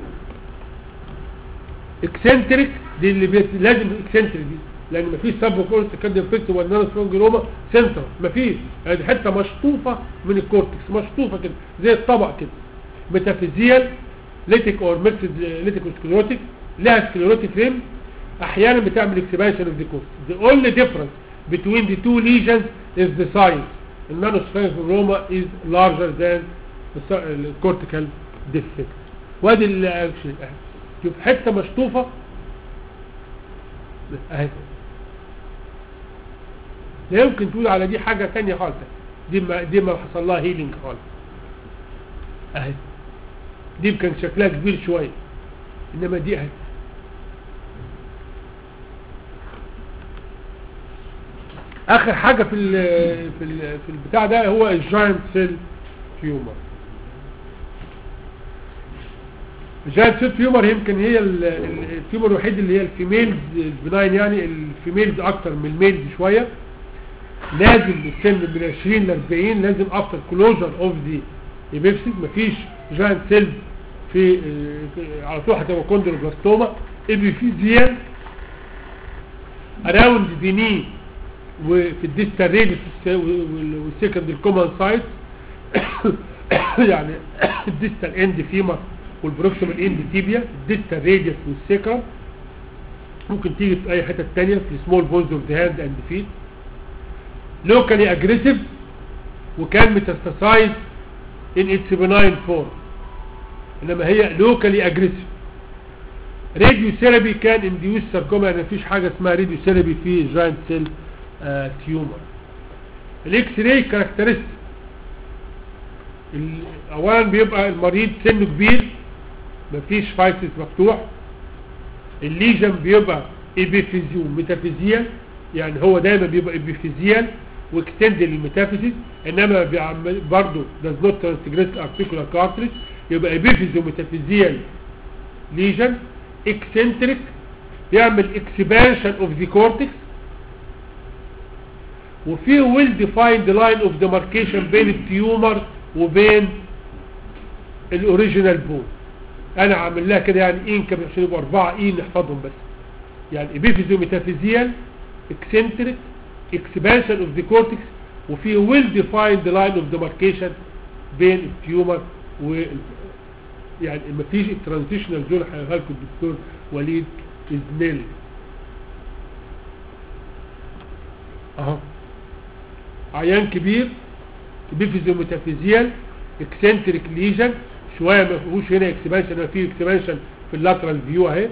A: اكسنتريك دي اللي بيت... لازم اكسنتريك دي لان مفيش سب كورتكس كان ديفكت والنانو سبونجروما سنتر مفيش يعني حته مشطوفه من الكورتكس مشطوفه كده زي الطبق كده ميتافيزيال ليتيك اور ميكسد ليتيك سكليروتيك لها سكليروتيك ريم احيانا بتعمل اكسبانشن اوف ذا كورت the only difference between the two lesions is the size the nanospheric is larger than the s- the cortical defect وادي الاكشن شوف حته مشطوفه اهي لا يمكن تقول على دي حاجه تانية خالص دي ما دي ما حصل لها هيلينج خالص اهي دي كان شكلها كبير شويه انما دي اهي اخر حاجه في ال في ال في البتاع ده هو الجاينت سيل تيومر الجاينت سيل تيومر يمكن هي ال- ال- التيومر الوحيد اللي هي الفيميلز البناين يعني الفيميلز اكتر من الميلز شويه لازم السن من 20 ل 40 لازم افتر كلوجر اوف ذا ايبيبسيس مفيش جاينت سيل في في- على طول هتبقى كوندروبلاستوما ابيفيزيال اراوند ذا ني وفي الديستال ريدس والسكند الكومن سايت يعني الديستال اند فيما والبروكسيمال اند تيبيا الديستال ريدس والسكرم ممكن تيجي في اي حته تانية في سمول بونز اوف ذا هاند اند فيت لوكالي اجريسيف وكان ميتاستاسايز ان اتس بناين فورم انما هي لوكالي اجريسيف راديو ثيرابي كان انديوس ساركوما يعني مفيش حاجه اسمها راديو ثيرابي في جاينت سيل تيومر الاكس راي كاركترستيك اولا بيبقى المريض سنه كبير مفيش فايتس مفتوح الليجن بيبقى ايبيفيزيو ميتافيزيال يعني هو دايما بيبقى ايبيفيزيال واكستند للميتافيزيس انما بيعمل برضه does not transgress articular cartilage يبقى ايبيفيزيو ميتافيزيال ليجن eccentric يعمل expansion of the cortex وفيه well defined line of demarcation بين التيومر وبين الاوريجينال بون انا عامل لها كده يعني اين كده عشان يبقوا اربعه اين نحفظهم بس يعني ابيفيزيو ميتافيزيال eccentric expansion of the cortex وفيه well defined line of demarcation بين التيومر وال يعني ما فيش الترانزيشنال زون هيقولها لكم الدكتور وليد ازنيل اهو عيان كبير بيفيزيو ميتافيزيال اكسنتريك ليجن شويه ما فيهوش هنا اكسبانشن ما فيه اكسبانشن في اللاترال فيو اهي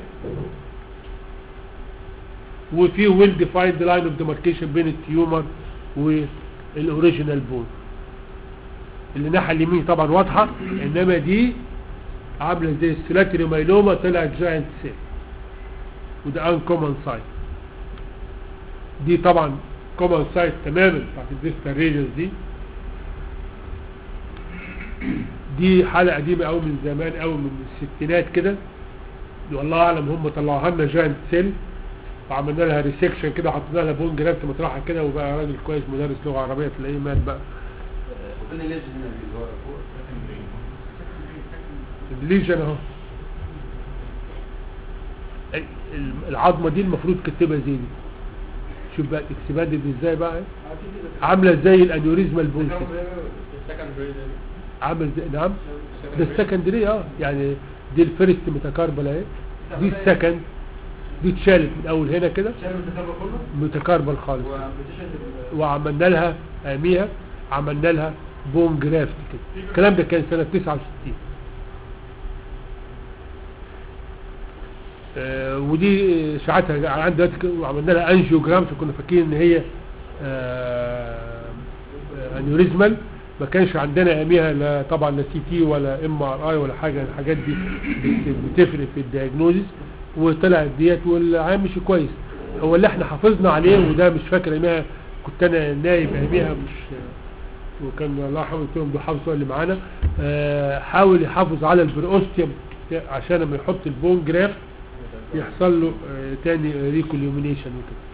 A: وفيه ويل ديفايند لاين اوف ديماركيشن بين التيومر والاوريجينال بون اللي الناحيه اليمين طبعا واضحه انما دي عامله زي السيلاتري مايلوما طلعت جاينت سيل وده ان كومن سايت دي طبعا كومن سايت تماما بتاعت الديستال ريجنز دي دي حالة قديمة قوي من زمان قوي من الستينات كده والله اعلم هم طلعوها لنا جاينت سيل وعملنا لها ريسكشن كده وحطينا لها بون جرافت مطرحها كده وبقى راجل كويس مدرس لغة عربية تلاقيه مات بقى
C: وفين الليجن هنا اللي هو فوق
A: الليجن اهو ال- ال- العظمة دي المفروض تكتبها زي دي شوف بقى اكسباندد ازاي بقى عاملة زي الانيوريزما البونسي
B: السكندري ده
A: عامل زي نعم ده السكندري اه يعني دي الفيرست متكاربل اهي دي السكند دي اتشالت من اول هنا كده
D: شايف التكرر كله
A: متكاربل خالص
D: وبتشهد
A: وعملنا لها اميها عملنا لها بون جرافت كده الكلام ده كان سنة 69 آه ودي ساعتها عندنا دلوقتي كده وعملنا لها انجيوجرامز وكنا فاكرين ان هي آه آه، انيوريزمال ما كانش عندنا اميها لا طبعا لا سي تي ولا ام ار اي ولا حاجه الحاجات دي بت- بتفرق في الدياجنوزيس وطلعت ديت والعام مش كويس هو اللي احنا حافظنا عليه وده مش فاكر اميها كنت انا نايب اميها مش وكان الله يرحمه قلت لهم بيحافظوا اللي معانا آه، حاول يحافظ على البروستيوم عشان لما يحط البون جراف يحصل له آه، تاني ريكوليومينيشن وكده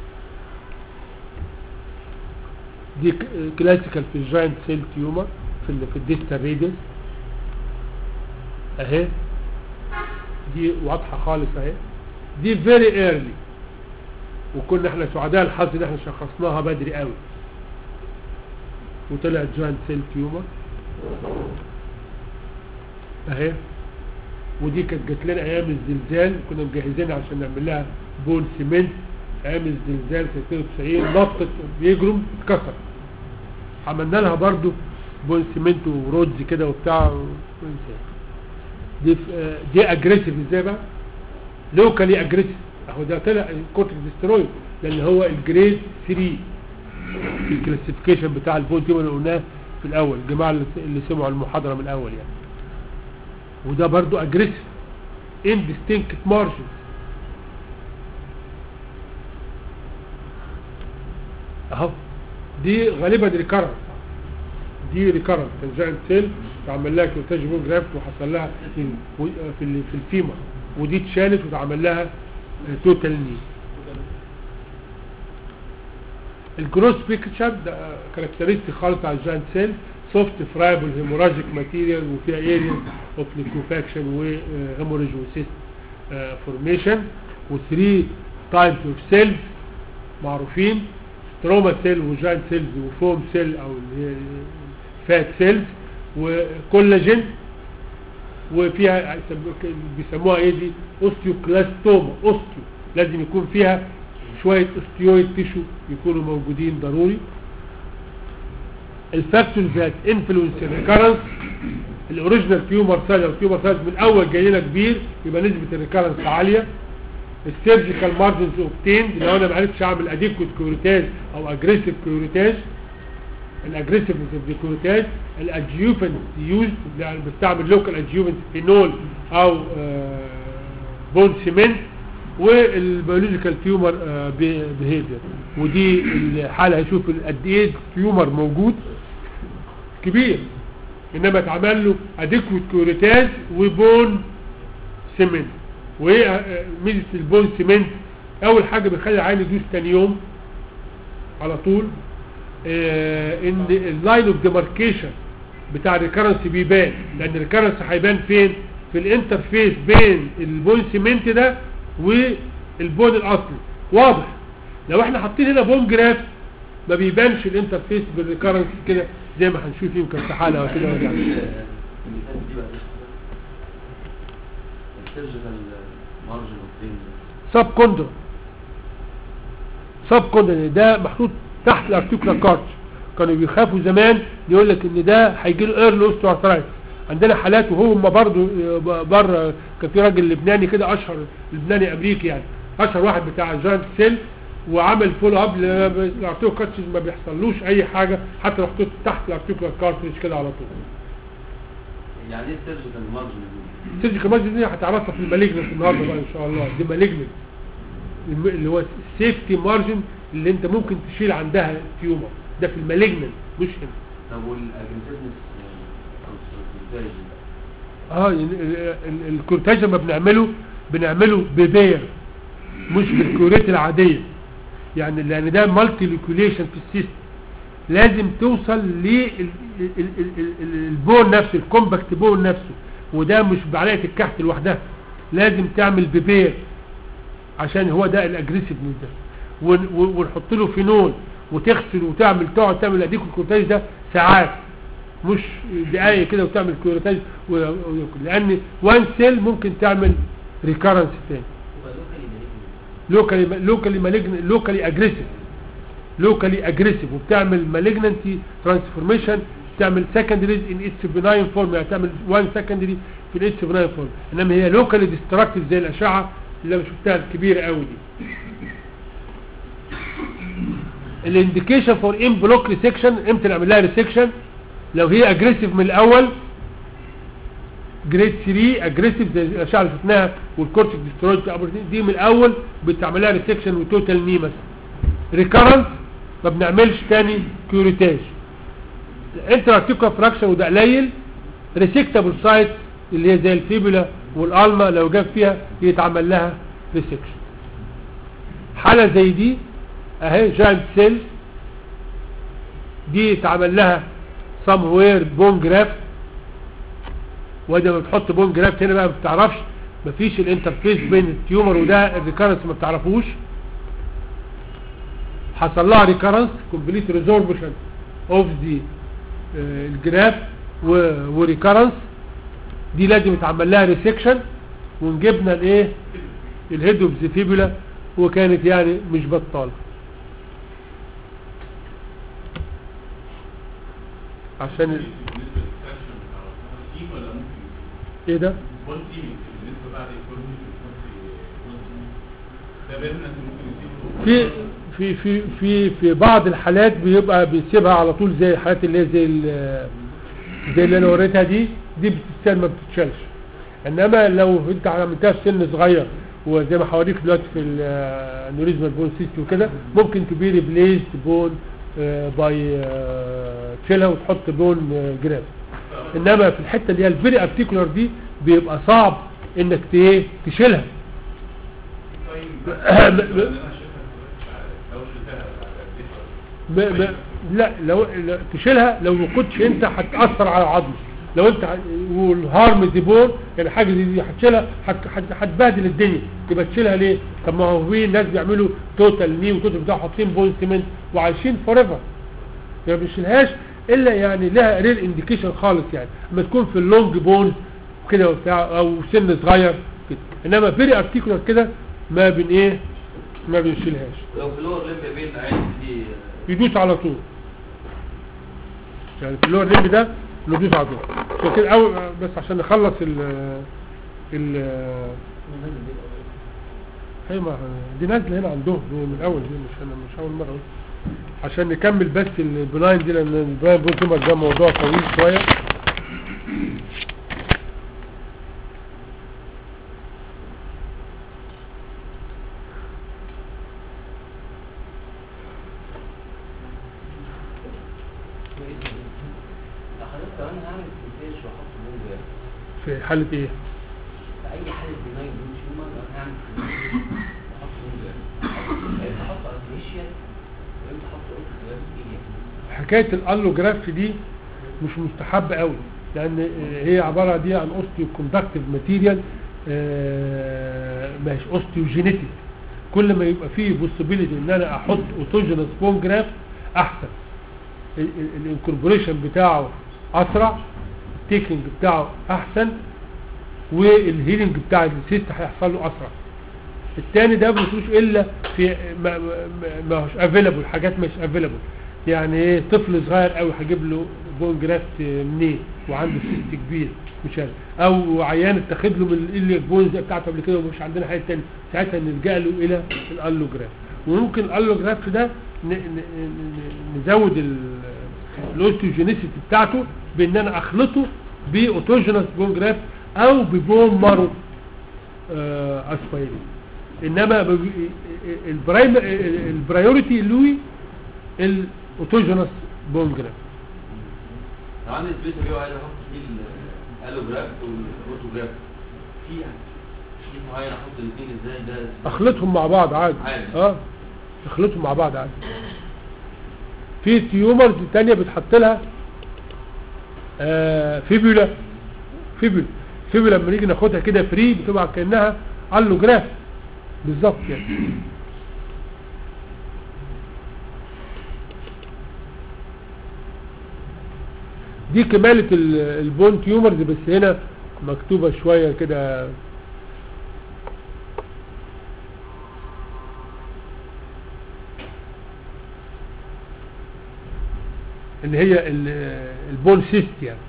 A: دي كلاسيكال في الجاينت سيل تيومر في ال في الديستال ريديوس اهي دي واضحه خالص اهي دي فيري ايرلي وكنا احنا سعداء الحظ ان احنا شخصناها بدري قوي وطلعت جاينت سيل تيومر اهي ودي كانت جات لنا ايام الزلزال كنا مجهزينها عشان نعمل لها بون سيمنت ايام الزلزال في 92 نطت بيجرم اتكسر عملنا لها برضو بون سيمنت ورودز كده وبتاع دي ف- آه، دي اجريسيف ازاي بقى لوكالي اجريسيف اهو ده طلع كورتيكوستيرويد لان هو الجريد 3 في الكلاسيفيكيشن بتاع البون تيومر اللي قلناه في الاول الجماعه اللي اللي سمعوا المحاضره من الاول يعني وده برضو اجريسيف indistinct margins اهو دي غالبا ريكارنت دي ريكارنت كان جاينت سيل اتعمل لها كيوتاج بون جرافت وحصل لها في في ال- في الفيمر ودي اتشالت واتعمل لها توتال ني الجروس بيكتشر ده كاركترستيك خالص على الجاينت سيل سوفت فرايبل هيموراجيك ماتيريال وفيها اريا اوف ليكوفاكشن وهيموراج وسيست فورميشن و3 تايبس اوف سيلز معروفين ستروما سيل وجاينت سيلز وفوم سيل او اللي هي فات سيلز وكولاجين وفيها يسموها- بيسموها ايه دي اوستيوكلاستوما اوستيو لازم يكون فيها شوية اوستيويد تيشو يكونوا موجودين ضروري الفاكتورز ذات انفلونس الريكارنس الاوريجينال تيومر سيل او تيومر سيل من اول جاي لنا كبير يبقى نسبة الريكارنس عالية السيرجيكال مارجنز اوبتيند لو انا ما عرفتش اعمل اديكوت كيوريتاج او اجريسيف كيوريتاج الاجريسيف كيوريتاج الادجيوفنت يوز يعني بستعمل لوكال ادجيوفنت فينول او بون سيمنت والبيولوجيكال تيومر بيهيفير ودي الحاله هيشوف قد ايه تيومر موجود كبير انما اتعمل له اديكوت كيوريتاج وبون سيمنت وايه آه، ميزه البون سيمنت اول حاجه بيخلي العين يدوس تاني يوم على طول آه ان اللاين اوف ديماركيشن بتاع الريكرنس بيبان لان الريكرنس هيبان فين في الانترفيس بين البون سيمنت ده والبون الاصلي واضح لو احنا حاطين هنا بون جراف ما بيبانش الانترفيس بالريكرنس كده زي ما هنشوف يمكن في حاله كده ولا
C: السيرجيكال مارجن اوف بين
A: سب كوندر سب كوندر ده محطوط تحت الارتيكولا كارت كانوا بيخافوا زمان يقول لك ان ده هيجي له ايرلي اوستيوارثرايتس عندنا حالات وهم برضه بره كان في راجل لبناني كده اشهر لبناني امريكي يعني اشهر واحد بتاع جاينت سيل وعمل فولو اب الارتيكولا كارت ما بيحصلوش اي حاجه حتى لو حطيته تحت الارتيكولا كارتريج كده على طول
C: يعني ايه السيرجيكال مارجن
A: سيرجيكال مارجن دي هتعرفها في المالجنس النهارده بقى ان شاء الله دي مالجنس الم- اللي هو السيفتي مارجن اللي انت ممكن تشيل عندها تيومر ده في المالجنن مش هنا
C: طب والاجريسيفنس او السيرجن
A: اه ال- ال- ال- الكورتاج لما بنعمله بنعمله ببير مش بالكوريت العادية يعني لان ده مالتي ليكوليشن في السيستم لازم توصل للبون نفسه الكومباكت بون نفسه وده مش بعلاقة الكحت لوحدها لازم تعمل ببير عشان هو ده الاجريسيفنس ده ون- ون- ونحط له فينول وتغسل وتعمل تقعد تعمل اديك الكورتاج ده ساعات مش دقايق كده وتعمل كورتاج و- و- لان وان سيل ممكن تعمل ريكارنس تاني
E: يبقى لوكالي مالجنت
A: لوكالي لوكالي مالجن لوكالي اجريسيف لوكالي اجريسيف وبتعمل مالجنانتي ترانسفورميشن تعمل سكندريز ان اتس بناين فورم يعني تعمل وان سكندري في الاتس بناين فورم انما هي لوكالي ديستراكتيف زي الاشعه اللي انا شفتها الكبيره قوي دي الانديكيشن فور ان بلوك ريسكشن امتى نعمل لها ريسكشن لو هي اجريسيف من الاول جريد 3 اجريسيف زي الاشعه اللي شفناها والكورتيك ديسترويد بتاع أبرتين، دي من الاول بتعمل لها ريسكشن وتوتال ني مثلا ريكارنس ما بنعملش تاني كيوريتاج انتراكتيكا فراكشن وده قليل ريسكتابل سايت اللي هي زي الفيبولا والالما لو جاب فيها يتعمل لها ريسكشن حاله زي دي اهي جاينت سيل دي يتعمل لها سم وير بون جرافت وادي لما بتحط بون جرافت هنا بقى ما بتعرفش مفيش الانترفيس بين التيومر وده الريكارنس ما بتعرفوش حصل لها ريكارنس كومبليت ريزوربشن اوف دي الجراف وريكارنس دي لازم يتعمل لها ريسكشن ونجيبنا الايه الهيد اوف فيبولا وكانت يعني مش بطاله عشان ال-
B: بالنسبه للفراكشن بتاع التيم ولا ممكن
A: ايه ده
B: بون تيم بالنسبه بعد يكون ده بيرمننت ممكن يسيبه
A: في في في في في بعض الحالات بيبقى بيسيبها على طول زي الحالات اللي هي زي ال- زي اللي انا وريتها دي دي بتتسال ما بتتشالش انما لو انت عملتها في سن صغير وزي ما حواليك دلوقتي في الانوريزمال بون سيستم وكده ممكن تبي ريبليس بون باي تشيلها وتحط بون جراف انما في الحته اللي هي الفيري ارتيكولار دي بيبقى صعب انك ت- ايه تشيلها
B: طيب انا شايفها دلوقتي مش عارف لو شلتها بعد قد ايه
A: ب... ب... لا لو لا- تشيلها لو ما كنتش انت هتاثر على العظم لو انت ع- والهارم ديبور يعني حاجه زي دي هتشيلها هت- هت- هتبهدل الدنيا يبقى تشيلها ليه طب ما هو في ناس بيعملوا توتال ني وتوتال بتاع حاطين بون سيمنت وعايشين فور ايفر ما بيشيلهاش الا يعني لها ريل انديكيشن خالص يعني لما تكون في اللونج بون كده وبتاع او سن صغير كده انما فيري ارتيكولار كده ما بن ايه ما بنشيلهاش
C: لو في اللور ليمب بين عايز دي
A: يدوس على طول يعني في اللور ليمب ده ندوس على طول عشان كده أول بس عشان نخلص ال ال هي ما دي نازله هنا عندهم دي من الاول دي مش انا مش اول مره أقول. عشان نكمل بس البلاين دي لان البلاين بون تيومر ده موضوع طويل شويه
E: لو حضرتك كمان هعمل كونتاج واحط بومب يعني
A: في حاله ايه
E: في اي حاله بناين بون تيومر انا هعمل كونتاج واحط بومب يعني امتى احط ارتفيشال وامتى احط اوتوجراف ايه
A: حكايه الالوجراف دي مش مستحب قوي لان هي عباره دي عن اوستيو كوندكتيف ماتيريال مش اوستيوجينيتيك كل ما يبقى فيه بوسيبيليتي ان انا احط اوتوجينس بون جراف احسن الانكوربوريشن بتاعه اسرع التيكنج بتاعه احسن والهيلينج بتاع السيست هيحصل له اسرع التاني ده ما بيوصلوش الا في ما, ما, ما هوش افيلابل حاجات مش افيلابل يعني ايه طفل صغير قوي هجيب له بون جرافت منين وعنده سيست كبير مش عارف او عيان اتاخد له من اللي بونز بتاعته قبل كده ومش عندنا حاجه تاني ساعتها نلجا له الى الالوجراف وممكن الالوجراف ده ن- ن- ن- نزود ال- الاوستيوجينيسيتي بتاعته بان انا اخلطه باوتوجينس بون جراف او ببون مارو آه، اسبايرين انما ب- البرايم البرايورتي لوي الاوتوجينوس بون جرافت
C: لو عندي سبيس بيو عايز احط فيه الالوجراف والاوتوجراف في في معين احط الاثنين ازاي ده
A: اخلطهم مع بعض عادي
C: عادي.
A: اه اخلطهم مع بعض عادي في تيومرز تانية بتحط لها آه فيبولا فيبولا فيبولا لما نيجي ناخدها كده فري بتبقى كانها الوجراف بالظبط يعني دي كمالة ال- البون تيومرز بس هنا مكتوبة شوية كده اللي هي ال- البون سيست يعني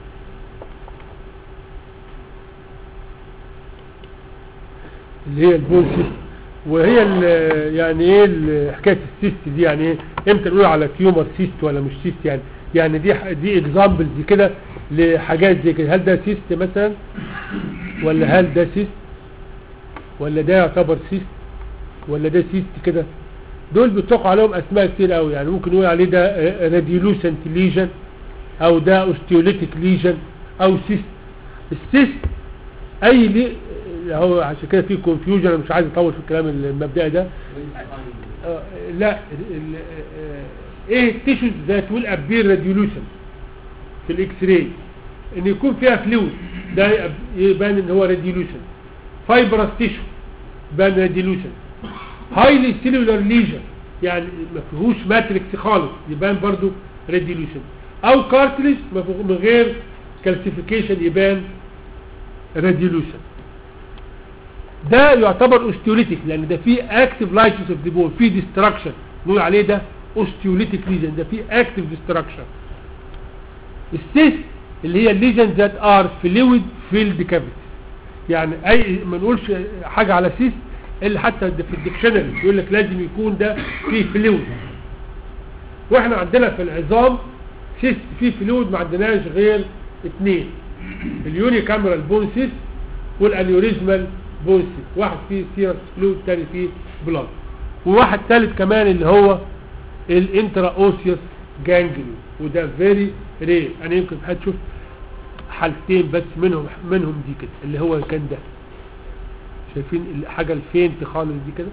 A: اللي هي البون سيست وهي ال- يعني ايه ال- حكايه السيست دي يعني ايه امتى نقول على تيومر سيست ولا مش سيست يعني يعني دي ح- دي اكزامبلز كده لحاجات زي كده هل ده سيست مثلا ولا هل ده سيست ولا ده يعتبر سيست ولا ده سيست كده دول بيطلقوا عليهم اسماء كتير قوي يعني ممكن نقول عليه ده راديولوسنت ليجن او ده اوستيوليتيك ليجن او سيست السيست اي لي هو عشان كده في كونفيوجن انا مش عايز اطول في الكلام المبدئي ده آه، لا ال- ال- آه، ايه التيشوز ذات ويل ابير راديولوشن في الاكس راي ان يكون فيها فلويد ده يب- يبان ان هو راديولوشن فايبرس تيشو يبان راديولوشن هايلي سيلولار ليجن يعني ما فيهوش ماتريكس خالص يبان برضو راديولوشن او كارتليج ما فيه- من غير كالسيفيكيشن يبان راديولوشن ده يعتبر اوستيوليتيك لان ده فيه اكتيف لايسيس اوف ذا بون فيه ديستراكشن نقول عليه ده اوستيوليتيك ليجن ده فيه اكتيف ديستراكشن السيست اللي هي الليجن ذات ار فلويد فيلد كافيتي يعني اي ما نقولش حاجه على سيست اللي حتى ده في الديكشنري يقول لك لازم يكون ده فيه فلويد واحنا عندنا في العظام سيست فيه فلويد ما عندناش غير اثنين اليوني كاميرال بون سيست والانيوريزمال بون سيست واحد فيه سيرس فلويد تاني فيه بلاد وواحد ثالث كمان اللي هو الانترا اوسيوس جانجليون وده فيري رير انا يمكن حد شفت حالتين بس منهم منهم دي كده اللي هو كان ده شايفين الحاجه الفينت خالص دي كده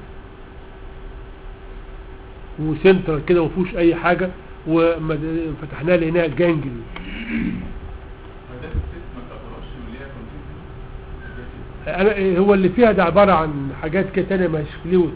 A: وسنترال كده ما فيهوش اي حاجه وفتحناه لقيناها جانجليون
B: فده الست ما تعتبرش من اللي هي كونتينيوس
A: انا هو اللي فيها ده عباره عن حاجات كده تانية مش فلويد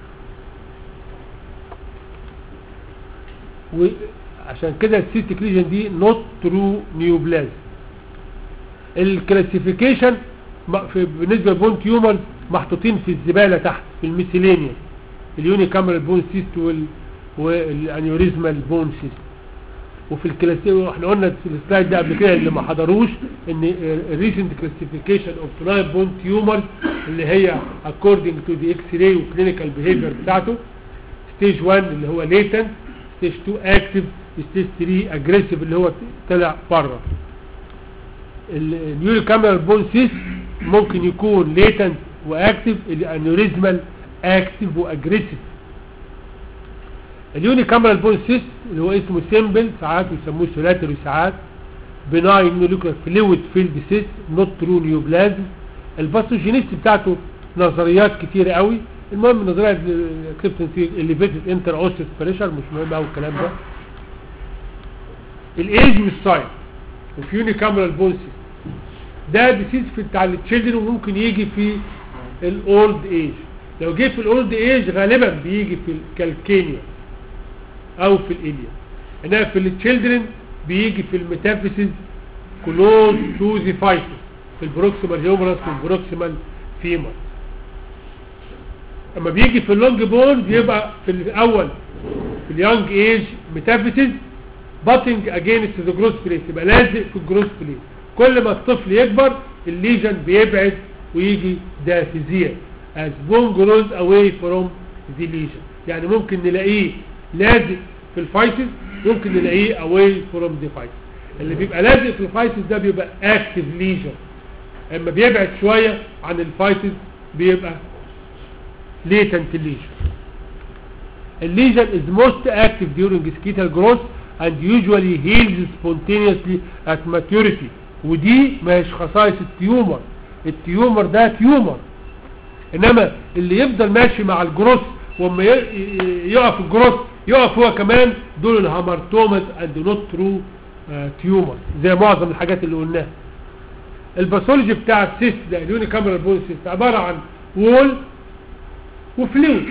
A: وعشان كده السيستيك ليجن دي نوت ترو نيوبلاز الكلاسيفيكيشن م- في بالنسبه للبون تيومر محطوطين في الزباله تحت في الميسيلينيا اليوني كاميرال بون سيست وال والانيوريزمال بون سيست وفي الكلاسيفيكيشن احنا قلنا في السلايد ده قبل كده اللي ما حضروش ان الريسنت كلاسيفيكيشن اوف فلاي بون تيومر اللي هي according to the x-ray وكلينيكال behavior بتاعته ستيج 1 اللي هو latent ستيج 2 active ستيج 3 aggressive اللي هو طلع بره النيوري كاميرال بون سيست ممكن يكون latent واكتف الانيوريزمال اكتف واجريسيف اليوني كاميرال بون سيست اللي هو اسمه سيمبل ساعات يسموه سولاتري ساعات بناين نيوليكولار فلويد فيلد سيست نوت ترو نيوبلازم الباثوجينيست بتاعته نظريات كتيرة قوي المهم النظريه الاكسبتنسي الليفيتد انتر اوسيس بريشر مش مهم قوي الكلام ده الايج والساين وفي يوني كاميرال بون سيست ده ديسيز في بتاع التشيلدرن وممكن يجي في الاولد ايج لو جه في الاولد ايج غالبا بيجي في الكالكينيا او في الاليا انما في التشيلدرن بيجي في الميتافيسيس كلوز تو ذا فايتس في البروكسيمال هيومرس والبروكسيمال فيمر اما بيجي في اللونج بون بيبقى في الاول في اليونج ايج ميتافيسيس باتنج اجينست ذا جروس بليس يبقى لازق في الجروس بليس كل ما الطفل يكبر الليجن بيبعد ويجي دافزيا as bone grows away from the lesion يعني ممكن نلاقيه لازق في الفايتس ممكن نلاقيه away from the fights اللي بيبقى لازق في الفايتس ده بيبقى active lesion اما بيبعد شوية عن الفايتس بيبقى latent lesion الليجن is most active during skeletal growth and usually heals spontaneously at maturity ودي مش خصائص التيومر التيومر ده تيومر انما اللي يفضل ماشي مع الجروث وما ي- ي- يقف الجروث يقف هو كمان دول الهامرتومز اند نوت ترو تيومر زي معظم الحاجات اللي قلناها الباثولوجي بتاع السيست ده اليوني كاميرال بون سيست عباره عن وول وفلويد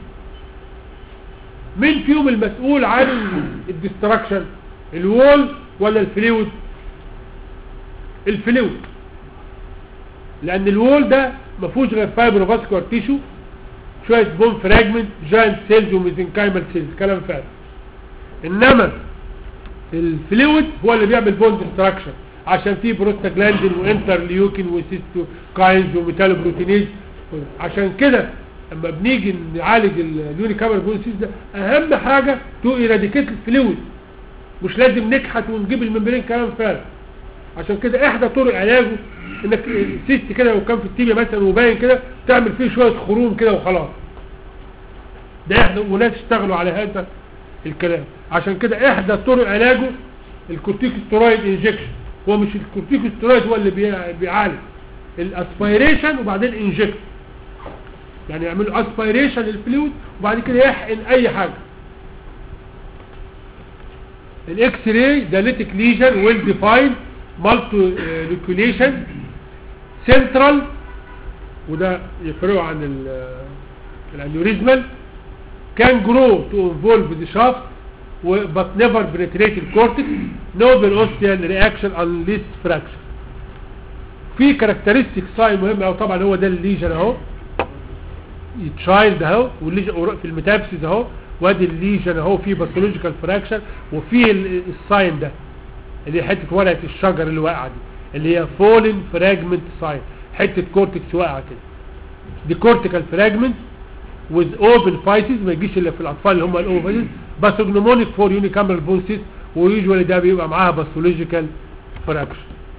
A: مين فيهم المسؤول عن الديستراكشن الوول ولا الفلويد الفلويد لان الوول ده ما فيهوش غير فايبر فاسكولار تيشو شويه بون فراجمنت جاينت سيلز وميزنكايمال سيلز كلام فارغ انما الفلويد هو اللي بيعمل بون ديستراكشن عشان فيه بروستاجلاندين وانترليوكين وسيستوكاينز وميتالوبروتينيز عشان كده اما بنيجي نعالج اليوني كاميرا بونسيس ده اهم حاجه تو ايراديكيت الفلويد مش لازم نكحت ونجيب الممبرين كلام فارغ عشان كده احدى طرق علاجه انك سيست كده لو كان في التيبيا مثلا وباين كده تعمل فيه شويه خروم كده وخلاص ده احدى وناس اشتغلوا على هذا الكلام عشان كده احدى طرق علاجه الكورتيكوستيرويد انجكشن هو مش الكورتيكوستيرويد هو اللي بي- بيعالج الاسبيريشن وبعدين انجكت يعني يعملوا اسبيريشن للفلويد وبعد كده يحقن اي حاجه الاكس راي داليتك ليجن ويل ديفاين مالتي لوكيوليشن سنترال وده يفرقوا عن ال- الانيوريزمال كان جرو تو انفولف ذا شافت but never penetrate الكورتكس no velocial reaction unless fraction في كاركترستيك ساين مهم او طبعا هو ده الليجن اهو تشايلد اهو والليجن قر- في الميتابسيس اهو وادي الليجن اهو في باثولوجيكال فراكشن وفي ال- الساين ده اللي هي حته ورقه الشجر اللي واقعه دي اللي هي فولن فراجمنت ساين حته كورتكس واقعه كده دي كورتيكال فراجمنت with open physis ما يجيش الا في الاطفال اللي هم الاوفن فايسز باثوجنومونيك فور يونيكامرال بونسيس ويوجوالي ده بيبقى معاها باثولوجيكال فراكشن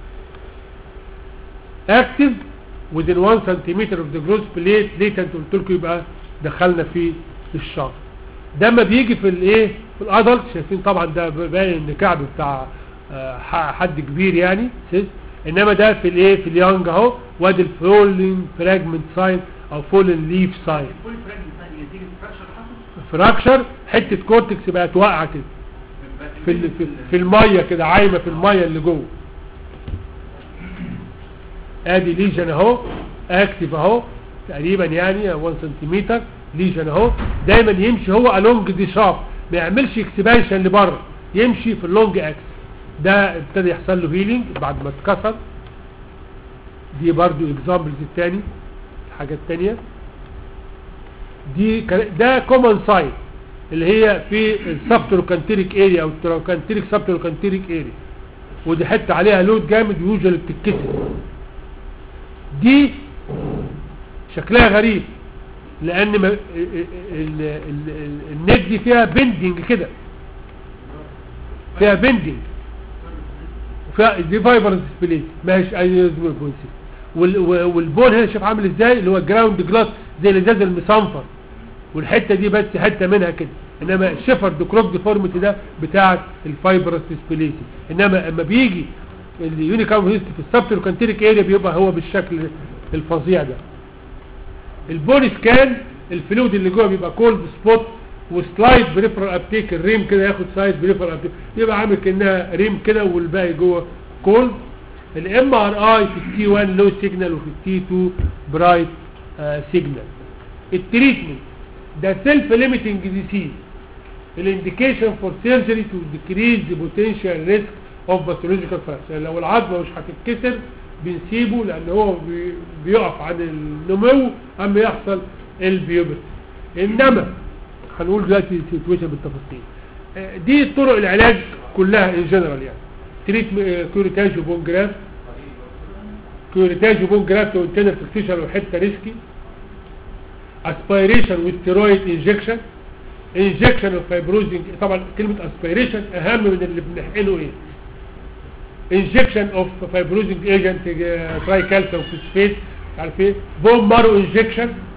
A: active within 1 centimeter of the growth plate latent قلت لكم يبقى دخلنا في الشهر ده ما بيجي في الايه في الادلت شايفين طبعا ده باين ان كعب بتاع آه، ح- حد كبير يعني سيس انما ده في الايه في اليانج اهو وادي الفولين فراجمنت ساين او فولين ليف ساين
E: كل فراجمنت ثاني نتيجه فراكشر حصل
A: فراكشر حته كورتكس بقت واقعه كده في ال- في, في الميه كده عايمه في الميه اللي جوه ادي ليجن اهو اكتف اهو تقريبا يعني 1 سنتيمتر ليجن اهو دايما يمشي هو الونج دي شاف ما يعملش اكسبانشن لبره يمشي في اللونج اكس ده ابتدى يحصل له هيلينج بعد ما اتكسر دي برضو اكزامبلز التاني الحاجه التانيه دي كان- ده كومن سايت اللي هي في السبتروكانتيريك اريا او التروكانتيريك سبتروكانتيريك اريا ودي حته عليها لود جامد يوجوال بتتكسر دي شكلها غريب لان ما ال- ال- ال- ال- النت دي فيها بندنج كده فيها بندنج فيها دي فايبرز سبليت ماهيش اي بونسي والبون هنا شوف عامل ازاي اللي هو جراوند جلاس زي الازاز المصنفر والحته دي بس حته منها كده انما الشفر ديكروب ديفورميتي ده بتاع الفايبرس سبليتي انما اما بيجي اليونيكام هيست في السبتروكانتيريك اريا بيبقى هو بالشكل الفظيع ده البون سكان الفلويد اللي جوه بيبقى كولد سبوت وسلايد بريفرال ابتيك الريم كده ياخد سلايد بريفرال ابتيك يبقى عامل كانها ريم كده والباقي جوه كولد الام ار اي في التي 1 لو سيجنال وفي التي 2 برايت سيجنال التريتمنت ده سيلف ليميتنج ديسيز الانديكيشن فور سيرجري تو ديكريز ذا بوتنشال ريسك اوف باثولوجيكال فراكشر لو العظمه مش هتتكسر بنسيبه لان هو بي- بيقف عن النمو اما يحصل البيوبت انما هنقول دلوقتي السيتويشن بالتفاصيل آه، دي طرق العلاج كلها ان جنرال يعني تريت كوريتاج وبون جراف كوريتاج وبون جراف لو انتنا فيكسيشن وحته ريسكي اسبيريشن وستيرويد انجكشن انجكشن اوف فايبروزنج طبعا كلمه اسبيريشن اهم من اللي بنحقنه ايه انجكشن اوف فايبروزنج ايجنت تراي كالسيوم فوسفيت عارف ايه بون مارو انجكشن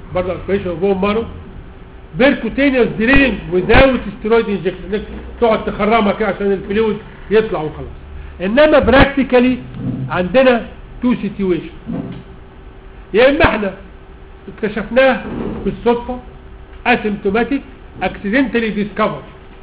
A: برضه اسبريشن اوف بون مارو بيركوتينيوس درينج without steroid انجكشن انك تقعد تخرمها كده عشان الفلويد يطلع وخلاص انما براكتيكالي عندنا تو سيتويشن يا اما احنا اكتشفناه بالصدفه اسيمتوماتيك اكسيدنتالي ديسكفر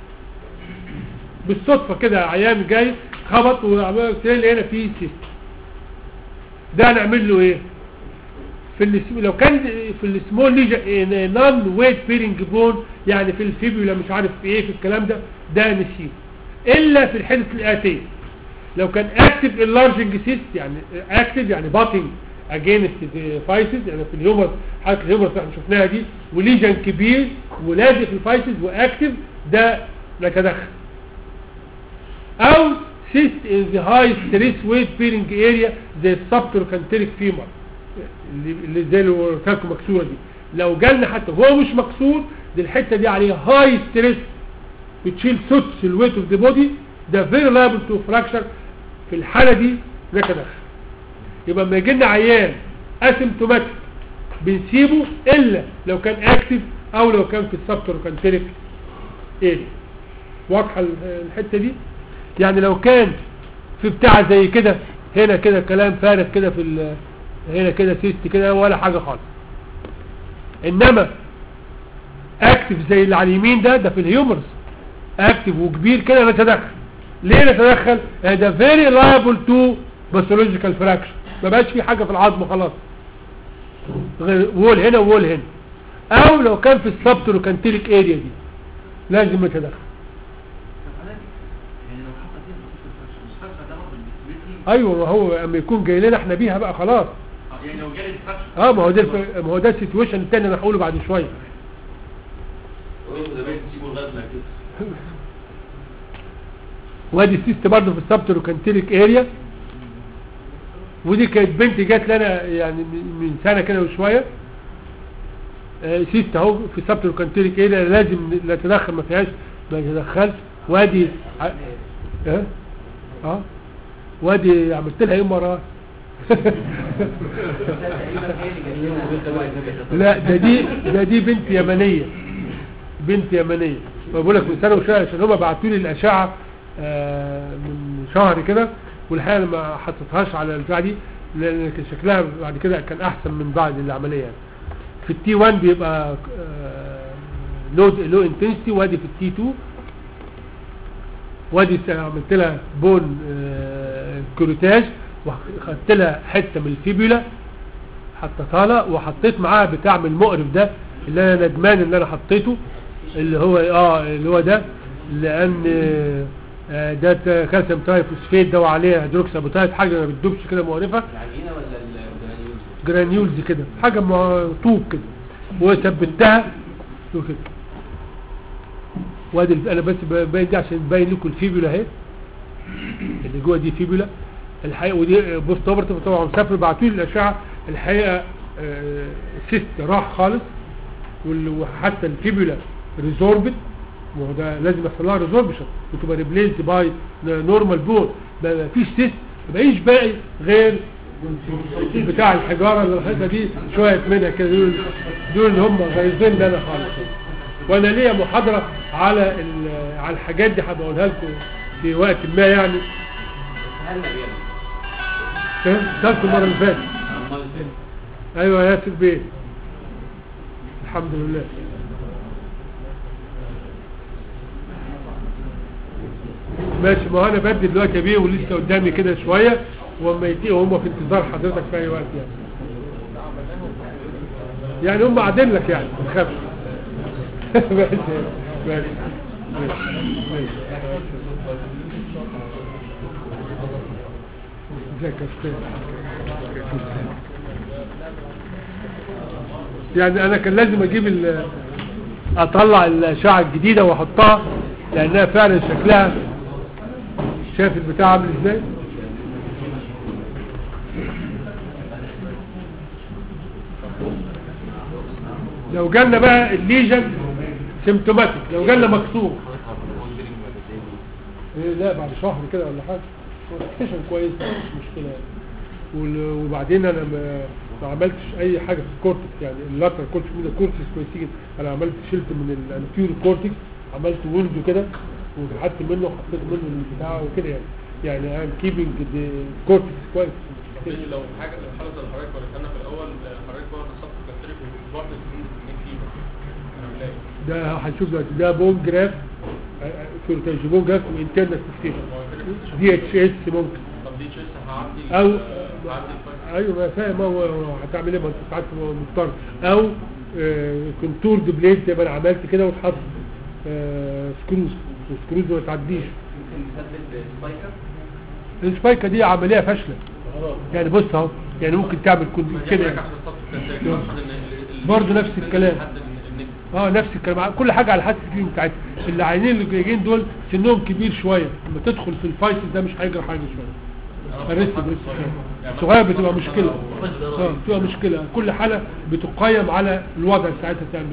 A: بالصدفه كده عيان جاي خبط وعمل لي هنا في سيست ده هنعمل له ايه في الس- لو كان في السمول ليجن نون ويت بيرنج بون يعني في الفيبولا مش عارف في ايه في الكلام ده ده نسيب الا في الحدث الاتيه لو كان اكتف اللارجنج سيست يعني اكتف يعني باتنج اجينست فايسز يعني في الهيومر حاله الهيومر اللي احنا شفناها دي وليجن كبير ولازق في الفايسز واكتف ده نتدخل او cyst in the high stress weight bearing area زي السبتروكانتريك فيمر اللي اللي زي اللي ورثاكم مكسوره دي لو جالنا حتى هو مش مكسور دي الحته دي عليها هاي ستريس بتشيل سدس الويت اوف ذا بودي ده فيري liable تو فراكشر في الحاله دي ده كده يبقى لما يجي لنا عيان اسيمتوماتيك بنسيبه الا لو كان اكتف او لو كان في السبتروكانتريك اريا واضحه ال- الحته دي يعني لو كان في بتاع زي كده هنا كده كلام فارغ كده في ال- هنا كده سيست كده ولا حاجه خالص انما اكتف زي اللي على اليمين ده ده في الهيومرز اكتف وكبير كده نتدخل ليه نتدخل آه ده فيري لايبل تو باثولوجيكال فراكشن ما بقاش في حاجه في العظم خلاص غير وول هنا وول هنا او لو كان في السبتروكانتيليك اريا دي لازم نتدخل
E: يعني لو حصل فيها مش فاكره ده برضه الديسبيلتي
A: ايوه ما هو اما يكون جاي لنا احنا بيها بقى خلاص
E: يعني لو جالي ديستراكشن
A: اه ما هو ده الف- ما هو ده السيتويشن التاني انا هقوله بعد شويه
C: وياخد البيت تسيبه لغايه ما يكتب
A: وادي السيست برضه في السبتروكانتيليك اريا ودي كانت بنت جات لنا يعني من من سنه كده وشويه آه، سيست اهو في السبتروكانتيليك اريا لازم نتدخل ما فيهاش ما نتدخلش وادي ع- اه اه وادي عملت لها ايه مره لا ده دي ده دي بنت يمنيه بنت يمنيه بقول لك من سنه وشويه عشان هم بعتوا لي الاشعه آه، من شهر كده والحقيقه أنا ما حطيتهاش على البتاع دي لان كان شكلها بعد كده كان احسن من بعد العمليه يعني في التي 1 بيبقى لو لو انتنسيتي وادي في التي 2 وادي س- عملت لها بون آه، كروتاج وخدت لها حته من الفيبولا حطيتها لها وحطيت معاها بتاع من المقرف ده اللي انا ندمان ان انا حطيته اللي هو اه اللي هو ده لان آه، ده ت- كالسيوم ترايفوسفيت ده وعليه هيدروكسابوتايد حاجه ما بتدوبش كده مقرفه
E: العجينه ولا الجرانيولز
A: جرانيولز كده حاجه مع- طوب كده وثبتها وكده وادي الف- انا بس ب- باين دي عشان باين لكم الفيبولا اهي اللي جوه دي فيبولا الحقيقه ودي بوست اوبرتيف طبعا مسافر بعتوا لي الاشعه الحقيقه آه، سيست راح خالص وال- وحتى الفيبولا ريزوربت وهو ده لازم يحصل لها ريزوربشن وتبقى ريبليسد باي نورمال بون ما فيش سيست ما بقيش باقي غير بتاع الحجاره اللي الحته دي شويه منها كده دول دول اللي هم غايزين لنا خالص وانا ليا محاضره على ال- على الحاجات دي هبقى اقولها لكم في وقت ما يعني
E: هل بيعمل
A: فاهم سالكم المره اللي فاتت
E: امال ازاي
A: ايوه يا ياسر بيه الحمد لله ماشي ما هو انا بدي دلوقتي يا بيه ولسه قدامي كده شويه واما يتي وهم في انتظار حضرتك في اي وقت يعني يعني هم قاعدين لك يعني ما تخافش ماشي ماشي ماشي ماشي ازيك يا استاذ يعني انا كان لازم اجيب ال- اطلع الاشعه الجديده واحطها لانها فعلا شكلها شايف البتاع عامل ازاي لو جالنا بقى الليجن سيمتوماتيك لو جالنا مكسور إيه لا بعد شهر كده ولا حاجه اكتشف كويس مش مشكله يعني وال- وبعدين انا ب- ما عملتش اي حاجه في الكورتكس يعني اللاترال كورتكس من الكورتكس كويسين انا عملت شلت من الانتيور كورتكس عملت ويندو كده وحطيت منه وحطيت منه البتاع وكده يعني يعني ام كيبنج الكورتكس كويس
B: يعني لو حاجه لو حاله زي اللي حضرتك وريتها في الاول آه، حضرتك بقى نصبت كابتريك وبعد السنين التكنيك فيه انا ملاقي
A: ده هنشوف دلوقتي ده بون جراف كورتاج بون جراف وانترنال فيكسيشن
B: هو كده
A: دي اتش اس ممكن
B: طب دي تشيس هعدي ال-
A: او
B: آه، هعدي الفايل
A: ايوه ما فاهم هو هو هتعمل ايه ما انت ساعات هو مضطر او كونتور دي بليد زي ما انا عملت كده وتحط آه، سكروز والسكروز ما تعديش
E: ممكن نثبت سبايكر
A: السبايكه دي عمليه فاشله يعني بص اهو يعني ممكن تعمل كود
B: ما دي
A: كده
B: حضرتك عشان الصف الكابتريك اقصد ان ال- ال-
A: برضه نفس
B: ال-
A: الكلام.
B: حد النجم
A: اه نفس الكلام كل حاجه على حسب الفيلم بتاعتها اللي عينين اللي جايين دول سنهم كبير شويه لما تدخل في الفايسل ده مش هيجرى حاجه شويه الريسك بريسك
B: يعني
A: صغير
B: مثلاً
A: بتبقى
B: مثلاً
A: مشكله
B: لو-
A: اه بتبقى مشكله كل حاله بتقيم على الوضع ساعتها تعمل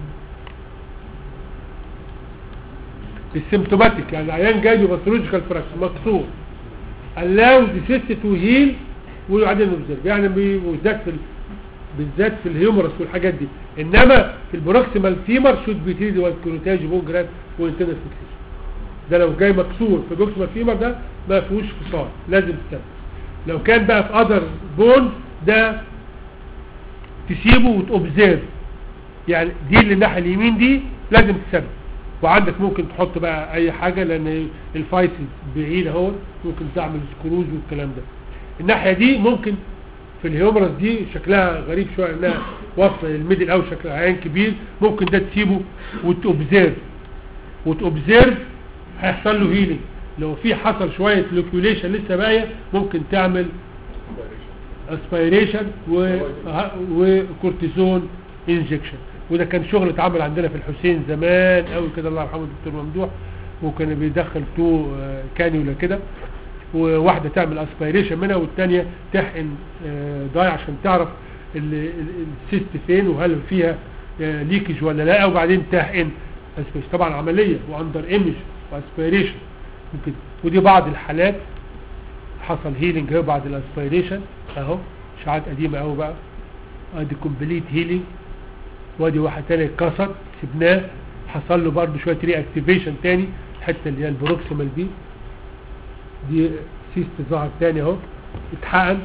A: ايه السيمتوماتيك يعني العيان جاي بباثولوجيكال فراكشن مكسور allow the cyst to heal وبعدين observe يعني بي- بالذات في ال- بالذات في الهيومرس والحاجات دي انما في البروكسيمال فيمر شود بي تريد والكروتاج بون جراد وانترنال فيكسيشن ده لو جاي مكسور في البروكسيمال فيمر ده ما فيهوش فصال لازم تثبت لو كان بقى في اذر بون ده تسيبه وتوبزيرف يعني دي اللي الناحيه اليمين دي لازم تثبت وعندك ممكن تحط بقى اي حاجه لان الفايسز بعيد اهو ممكن تعمل سكروز والكلام ده الناحيه دي ممكن في الهيومرس دي شكلها غريب شويه انها واصله للميدل او شكلها عين كبير ممكن ده تسيبه وتوبزيرف وتوبزيرف هيحصل له هيلينج لو في حصل شويه لوكيوليشن لسه باقيه ممكن تعمل اسبيريشن وكورتيزون انجكشن وده كان شغل اتعمل عندنا في الحسين زمان قوي كده الله يرحمه الدكتور ممدوح وكان بيدخل تو آه، كانيولا كده وواحده تعمل اسبيريشن منها والثانيه تحقن آه، ضاي عشان تعرف ال- ال- السيست فين وهل فيها ليكج ولا لا وبعدين تحقن aspiration. طبعا عمليه واندر ايمج واسبيريشن ممكن ودي بعض الحالات حصل هيلينج اهو بعد الاسبيريشن اهو اشعاعات قديمه قوي بقى ادي كومبليت هيلينج وادي واحد تاني اتكسر سبناه حصل له برضه شويه ري اكتيفيشن تاني الحته اللي هي البروكسيمال دي دي سيست ظهر تاني اهو اتحقن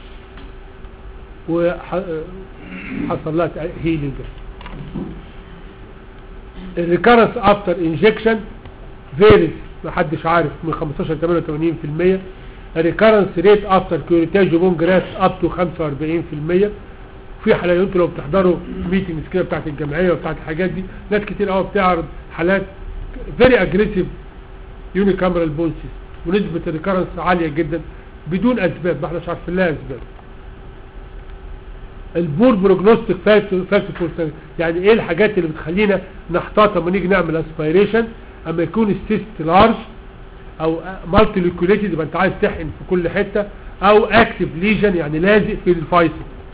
A: وحصل لها هيلينج الريكارنس افتر انجكشن فيريز محدش عارف من 15 ل 88% الريكارنس ريت افتر كيوريتاج بون جراس اب تو 45% في حالات انتوا لو بتحضروا ميتنجز كده بتاعت الجمعيه وبتاعت الحاجات دي ناس كتير قوي بتعرض حالات فيري اجريسيف يوني كاميرال بونسيس ونسبه الريكارنس عاليه جدا بدون اسباب ما احناش عارفين لها اسباب البور بروجنوستيك فاكتور يعني ايه الحاجات اللي بتخلينا نحتاط لما نيجي نعمل اسبيريشن اما يكون السيست لارج او مالتي ليكوليتد يبقى انت عايز تحقن في كل حته او اكتف ليجن يعني لازق في الفايسل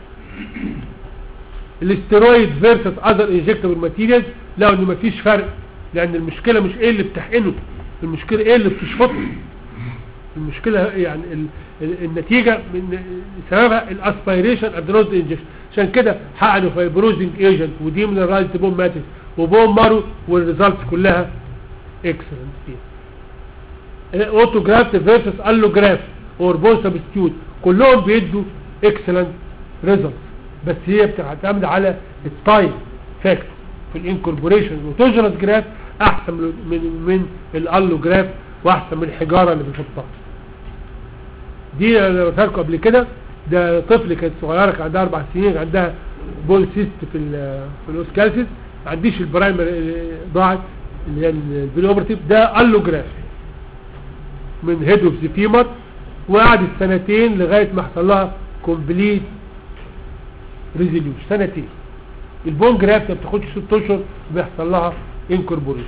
A: الاسترويد فيرسس اذر انجكتبل ماتيريالز لقوا ان مفيش فرق لان المشكله مش ايه اللي بتحقنه المشكله ايه اللي بتشفطه المشكله يعني ال ال النتيجه من سببها الاسبيريشن ادرود انجكشن عشان كده حقنوا فايبروزنج ايجنت ودي من الرايز بون ماتس وبون مارو والريزلتس كلها اكسلنت فيها اوتوجرافت فيرسس الوجراف اور بون سبستيوت كلهم بيدوا اكسلنت ريزلتس بس هي بتعتمد على التايم فاكتور في الانكوربوريشن الاوتوجينس جراف احسن من من, من الالوجراف واحسن من الحجاره اللي بنحطها دي انا قلت لكم قبل كده ده طفل كانت صغيره كان عندها اربع سنين عندها بول سيست في ال في الاوسكالسيس ما عنديش البرايمر ضاعت اللي هي البريوبرتيف ده الوجراف من هيد اوف ذا فيمر وقعدت سنتين لغايه ما حصل لها كومبليت ريزوليوش سنتين البون جراف ما بتاخدش ست اشهر بيحصل لها انكوربوريشن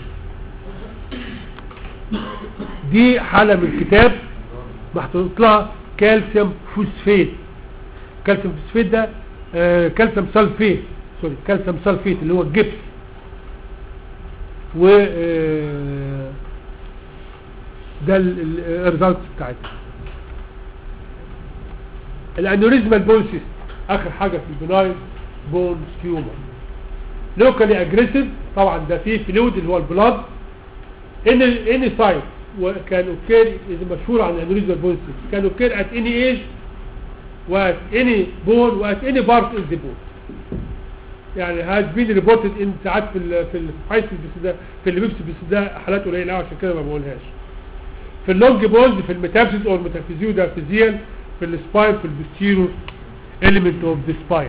A: دي حالة من كتاب محطوط لها كالسيوم فوسفيت كالسيوم فوسفيت ده آه كالسيوم سلفيت سوري كالسيوم سلفيت اللي هو الجبس و آه ده الريزلت بتاعتها الانوريزمال بون سيست اخر حاجه في البناين بون تيومر لوكالي اجريسيف طبعا ده فيه فلويد اللي هو البلاد ان اني سايت وكان اوكير اذا مشهور عن انوريزال بون سيست كان اوكير ات اني ايج وات اني بون وات اني بارت اوف ذا بون يعني هاز بين ريبورتد ان ساعات في ال في الفايسس بس ده في اللي بيبسي بس ده حالات قليله قوي عشان كده ما بقولهاش في اللونج بونز في الميتافيزيس او الميتافيزيو ده فيزيال في السباين في البستيرو element اوف ذا سباين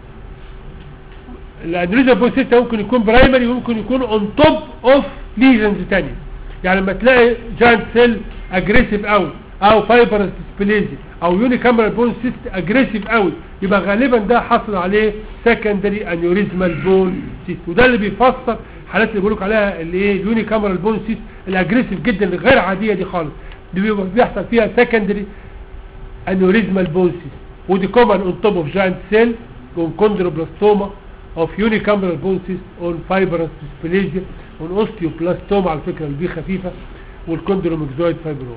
A: الانوريزال بون سيست ممكن يكون برايمري وممكن يكون اون توب اوف ليجنز تانية يعني لما تلاقي جاينت سيل اجريسيف قوي او فايبرس ديسبليزي او يوني كاميرال بون سيست اجريسيف قوي يبقى غالبا ده حصل عليه سكندري انيوريزمال بون سيست وده اللي بيفسر حالات اللي بقولك عليها اللي ايه يوني كاميرال بون سيست الاجريسيف جدا الغير عاديه دي خالص دي بيبقى بيحصل فيها سكندري انيوريزمال بون سيست ودي كومن اون توب اوف جاينت سيل اون كوندروبلاستوما of unicameral bone cyst on fibrous dysplasia on osteoblastoma على فكرة اللي دي خفيفة والكوندروميكزويد فايبروم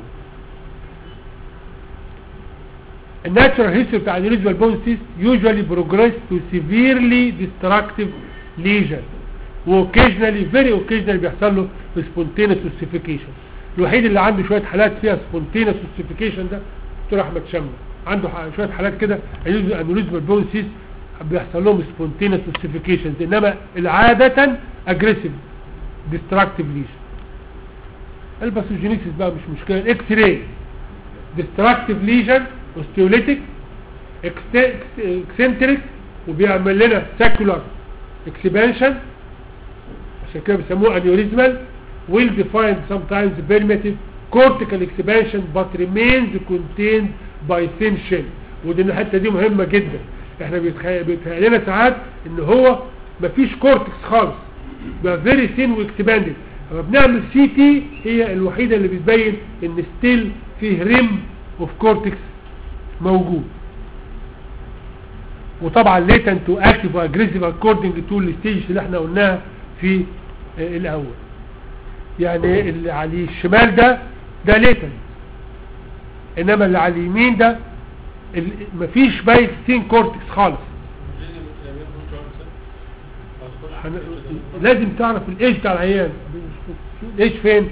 A: الناتشورال هيستوري بتاع الانيوريزمال بون سيست usually progress to severely destructive lesion واوكيجنالي فيري اوكيجنالي بيحصل له spontaneous ossification الوحيد اللي عنده شوية حالات فيها spontaneous ossification ده دكتور احمد شمة عنده ح- شوية حالات كده انيوريزمال بون سيست بيحصل لهم spontaneous ossifications انما العادة aggressive destructive lesion الباثوجينيسيس بقى مش مشكلة الاكس راي destructive lesion osteolytic eccentric وبيعمل لنا secular expansion عشان كده بيسموه aneurysmal will defined sometimes primitive cortical expansion but remains contained by thin shell ودي الحته دي مهمة جدا احنا بيتخيل بيتهيأ لنا ساعات ان هو مفيش كورتكس خالص بقى فيري ثين واكسباندد لما بنعمل سي تي هي الوحيدة اللي بتبين ان ستيل فيه ريم اوف كورتكس موجود وطبعا ليتنت واكتف واجريسيف اكوردنج تو الستيج اللي احنا قلناها في آه، الاول يعني اللي على الشمال ده ده ليتنت انما اللي على اليمين ده ال- مفيش باين ستين كورتكس خالص هن- لازم تعرف الايج بتاع العيان الايج فين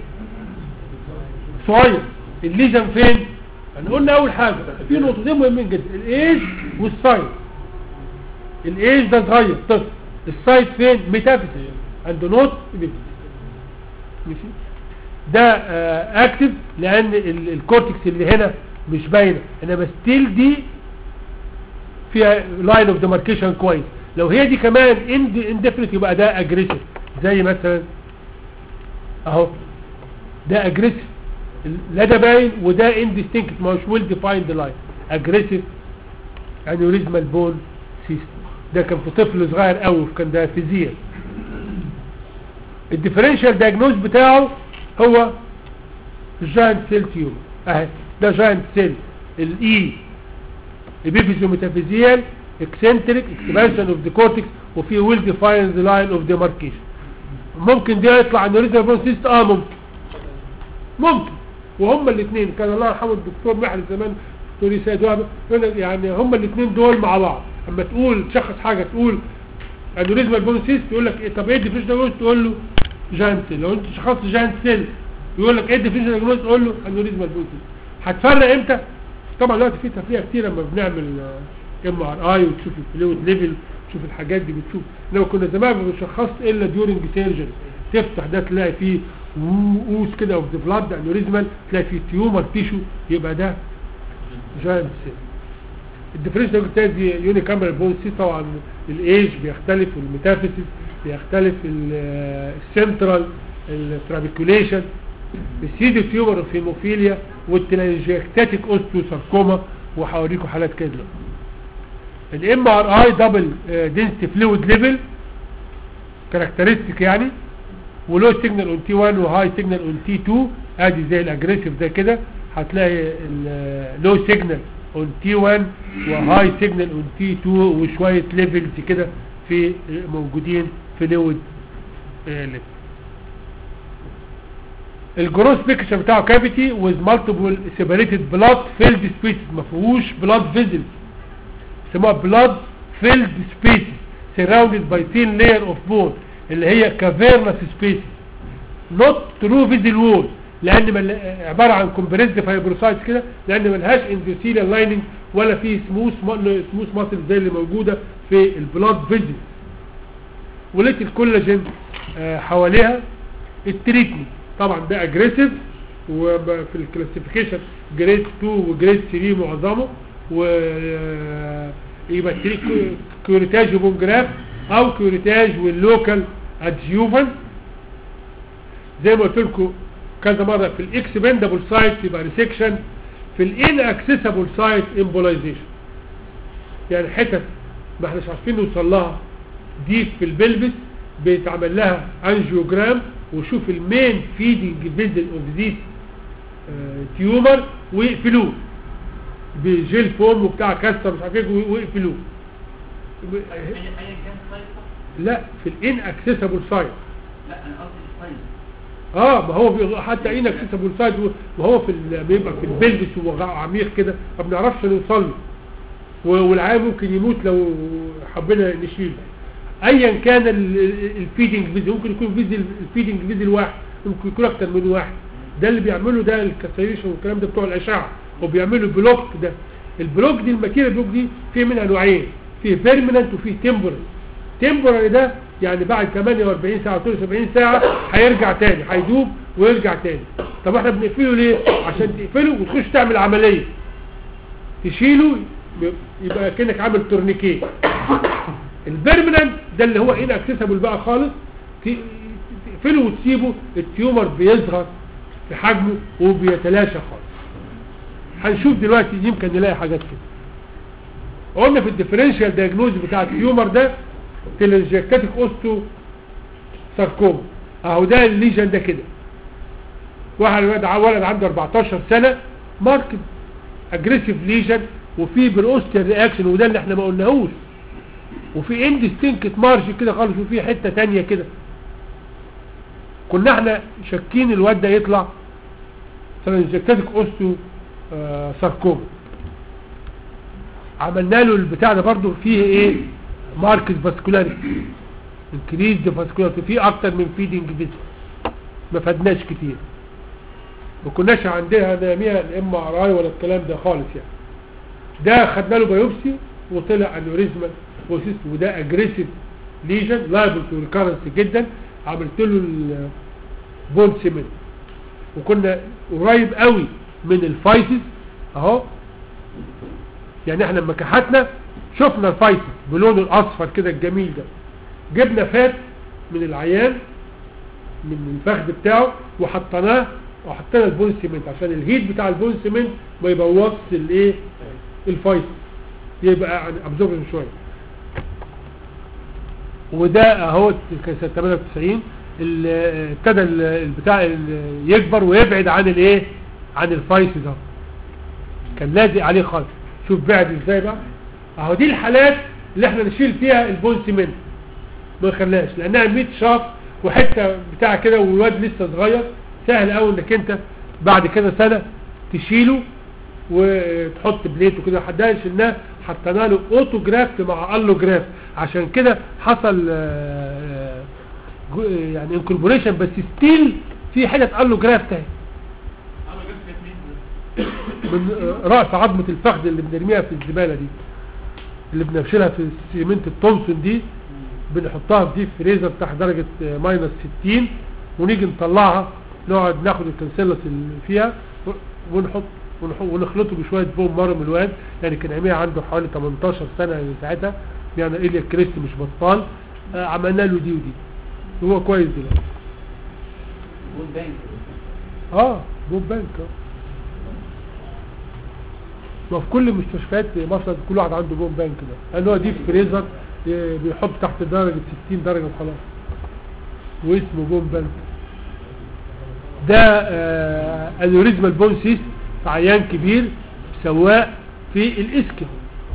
A: صغير الليجن فين احنا قلنا اول حاجه في نقطتين مهمين جدا الايج والسايز الايج ده صغير طفل السايز فين ميتافيزيس عند نوت ماشي ده اكتف لان ال- الكورتكس اللي هنا مش باينه انما ستيل دي فيها لاين اوف ديماركيشن كويس لو هي دي كمان اندفرنت يبقى ده اجريسيف زي مثلا اهو ده اجريسيف لا ده باين وده انديستنكت مش ويل ديفايند لاين اجريسيف انيوريزمال بون سيستم ده كان في طفل صغير قوي كان ده فيزيال الديفرنشال دايجنوز بتاعه هو الجاينت سيل تيومر اهي ده جاينت سيل الاي ابيفيزيو ميتافيزيال اكسنتريك اكسبانشن اوف ذا كورتكس وفي ويل ديفايند لاين اوف ديماركيشن ممكن ده يطلع انوريزال بون سيست اه ممكن ممكن وهما الاثنين كان الله يرحمه الدكتور محرز زمان دكتور سيد وهب يقول لك يعني هما الاثنين دول مع بعض اما تقول تشخص حاجه تقول انوريزمال بون سيست يقول لك إيه طب ايه الديفيشن دايجنوز تقول له جاينت سيل لو انت شخصت جاينت سيل يقول لك ايه الديفيشن دايجنوز تقول له انوريزمال بون سيست هتفرق امتى طبعا دلوقتي في تفريق كتير لما بنعمل ام ار اي وتشوف الفلويد ليفل تشوف الحاجات دي بتشوف لو كنا زمان ما بنشخصش الا ديورنج سيرجري تفتح ده تلاقي فيه اوس كده اوف ذا بلاد انوريزمال تلاقي فيه تيومر تيشو يبقى ده جاينت سيل الديفرنشال التاني دي يوني كاميرال بون سي طبعا الايج بيختلف والميتافيسيس بيختلف ال- السنترال الترابيكوليشن السيدو تيومر الفيموفيليا والتلانجيكتاتيك اوستيوساركوما وهوريكم حالات كده دلوقتي الام ار اي دبل دنسيتي فلويد ليفل كاركترستيك يعني ولو سيجنال اون تي 1 وهاي سيجنال اون تي 2 ادي زي الاجريسيف ده كده هتلاقي لو سيجنال اون تي 1 وهاي سيجنال اون تي 2 وشويه ليفلز كده في موجودين في ليود ليفل الجروس بيكتشر بتاعه كافيتي with multiple separated blood filled spaces ما فيهوش blood vessels اسمها blood filled spaces surrounded by thin layer of bone اللي هي cavernous spaces not through vessel wall لان مل... عباره عن compressed fibrocytes كده لان ملهاش endothelial lining ولا في سموث سموث ماسل زي اللي موجوده في البلاد فيزل ولقيت الكولاجين آه، حواليها التريتمنت طبعا ده اجريسيف وفي الكلاسيفيكيشن جريد 2 وجريد 3 معظمه و آه، يبقى التري- كيوريتاج وبونجراف او كيوريتاج واللوكال ادجيوفن زي ما قلت لكم كذا مره في الاكسبندبل سايت يبقى ريسكشن في الان اكسسبل سايت امبولايزيشن يعني حتت ما احناش عارفين نوصل لها دي في البلبس بيتعمل لها انجيوجرام وشوف المين فيدنج فيزل اوف ذيس تيومر ويقفلوه بجيل فوم وبتاع كاستر مش عارف ايه ويقفلوه
E: ايا كان سايز
A: لا في الان اكسسبل سايت
E: لا انا قصدي السايز
A: اه ما هو بي- حتى ان اكسسبل سايت وهو في ال- بيبقى في البلبس وهو عميق كده ما بنعرفش نوصل له و- والعيان ممكن يموت لو حبينا نشيله ايا كان ال- ال- الفيدنج فيزل ممكن يكون فيزل الفيدنج فيزل واحد ممكن يكون اكتر من واحد ده اللي بيعمله ده الكاسيشن والكلام ده بتوع الاشعه وبيعملوا بلوك ده البلوك دي الماكينه بلوك دي في منها نوعين في بيرمننت وفي تمبرال تمبرال ده يعني بعد 48 ساعه 72 ساعه هيرجع تاني هيدوب ويرجع تاني طب احنا بنقفله ليه عشان تقفله وتخش تعمل عمليه تشيله يبقى كأنك عامل تورنيكيه البيرمننت ده اللي هو ان اكسسبل بقى خالص ت- تقفله وتسيبه التيومر بيصغر في حجمه وبيتلاشى خالص هنشوف دلوقتي يمكن نلاقي حاجات كده قلنا في الديفرنشال دايجنوز بتاع التيومر ده تلنجكتاتيك اوستو ساركوما اهو ده الليجن ده كده واحد ولد ولد عنده 14 سنه ماركت اجريسيف ليجن وفي بالاوستيال رياكشن وده اللي احنا ما قلناهوش وفي اندستنكت مارج كده خالص وفي حته تانية كده كنا احنا شاكين الواد ده يطلع ترانزكتاتيك اوستو آه ساركوما عملنا له البتاع ده برضو فيه ايه ماركس فاسكولاريتي انكريز فاسكولاريتي فيه اكتر من فيدنج فيزل ما فادناش كتير ما كناش عندها ناميها الام ار اي ولا الكلام ده خالص يعني ده خدنا له بايوبسي وطلع انوريزما بروسيس وده اجريسيف ليجن لايبل تو ريكارنس جدا عملت له البون سيمنت وكنا قريب قوي من الفايسز اهو يعني احنا لما كحتنا شفنا الفايسز بلونه الاصفر كده الجميل ده جبنا فات من العيان من الفخذ بتاعه وحطيناه وحطينا البون سيمنت عشان الهيت بتاع البون سيمنت ما يبوظش الايه الفايسز يبقى يعني ابزوربشن شويه وده اهو كان سنه 98 ال- ابتدى ال- البتاع ال- يكبر ويبعد عن الايه عن الفايس ده كان لازق عليه خالص شوف بعد ازاي بقى اهو دي الحالات اللي احنا نشيل فيها البون سيمنت ما يخليهاش لانها 100 شاف وحته بتاع كده والواد لسه صغير سهل قوي انك انت بعد كده سنه تشيله وتحط بليت وكده حدها شلناه حطينا له اوتوجرافت مع الوجراف عشان كده حصل آه، جو- يعني انكوربوريشن بس ستيل في حته الوجراف تاني
B: انا جبت اتنين
A: من آه، راس عظمه الفخذ اللي بنرميها في الزباله دي اللي بنفشلها في سيمنت التومسون دي بنحطها في ديب فريزر تحت درجه آه، ماينس 60 ونيجي نطلعها نقعد ناخد الكنسلس اللي فيها ونحط ونح- ونخلطه بشويه بوم مره من الواد يعني كان عمية عنده حوالي 18 سنه ساعتها يعني إيليا كريست مش بطال آه، عملنا له دي ودي وهو كويس دلوقتي
E: بول بانك
A: اه بوم بانك آه. ما في كل مستشفيات مصر كل واحد عنده بوم بانك ده لان هو ديب فريزر آه، بيحط تحت درجه 60 درجه وخلاص واسمه بوم بانك ده آه انوريزمال بون سيست في عيان كبير سواء في الاسكن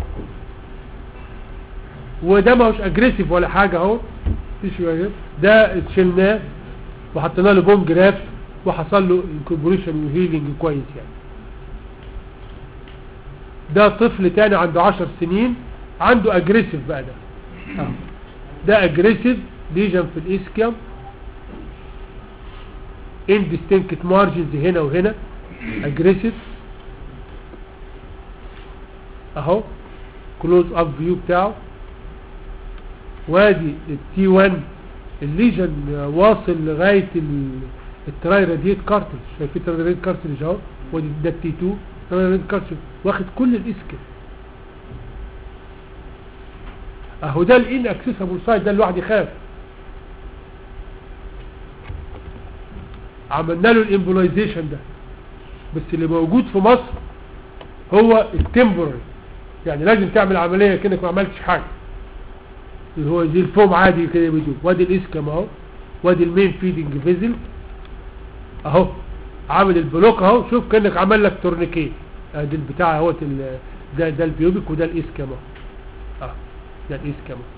A: وده ما هوش اجريسيف ولا حاجه اهو في شويه ده شلناه وحطينا له بون جراف وحصل له انكوربوريشن وهيلينج كويس يعني ده طفل تاني عنده 10 سنين عنده اجريسيف بقى ده أهو. ده اجريسيف ليجن في الاسكيوم indistinct margins هنا وهنا اجريسيف اهو كلوز اب فيو بتاعه وادي التي 1 الليجن واصل لغايه ال- التراي راديت كارتج شايفين التراي راديت كارتج اهو وادي ده التي 2 التراي راديت كارتج واخد كل الاسكيوم اهو ده الان اكسسبل سايت ده الواحد يخاف عملنا له الامبولايزيشن ده بس اللي موجود في مصر هو التمبوري يعني لازم تعمل عملية كأنك ما عملتش حاجة اللي هو زي الفوم عادي كده بيدوب وادي الاسكم اهو وادي المين فيدنج فيزل اهو عامل البلوك اهو شوف كأنك عمل لك تورنيكيه ادي البتاع اهوت ال- ده ده البيوبك وده الاسكم اهو اه ده الاسكم اهو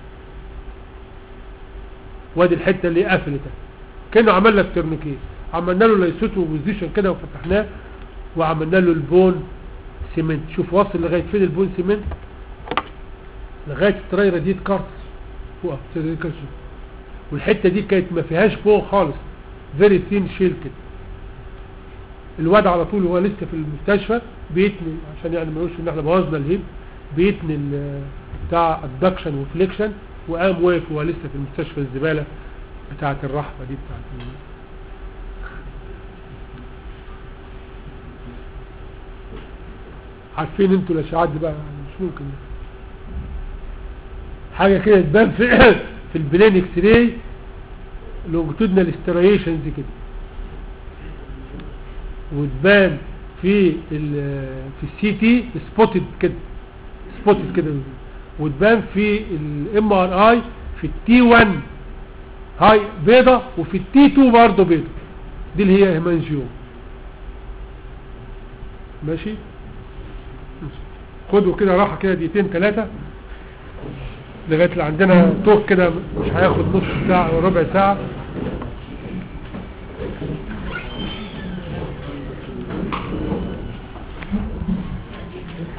A: وادي الحته اللي قفلت كانه عمل لك تورنيكيه عملنا له ليسوتو بوزيشن كده وفتحناه وعملنا له البون سيمنت شوف واصل لغايه فين البون سيمنت لغايه التراي راديت كارتس فوق التراي راديت كارتس والحته دي كانت ما فيهاش فوق خالص فيري ثين شيل كده الواد على طول وهو لسه في المستشفى بيتني عشان يعني ما يقولش ان احنا بوظنا الهيب بيتني ال- بتاع ادكشن وفليكشن وقام واقف وهو لسه في المستشفى الزباله بتاعه الرحمه دي بتاعه ال- عارفين انتوا الاشعاعات دي بقى مش ممكن حاجه كده تبان في في البلين اكس راي لونجتودنال ستريشنز كده وتبان في ال في السي تي سبوتد كده سبوتد كده وتبان في الام ار اي في التي 1 هاي بيضة وفي التي 2 برضه بيضة دي اللي هي هيمانجيوم ماشي خدوا كده راحة كده دقيقتين ثلاثة لغاية اللي عندنا توك كده مش هياخد نص ساعة أو ربع ساعة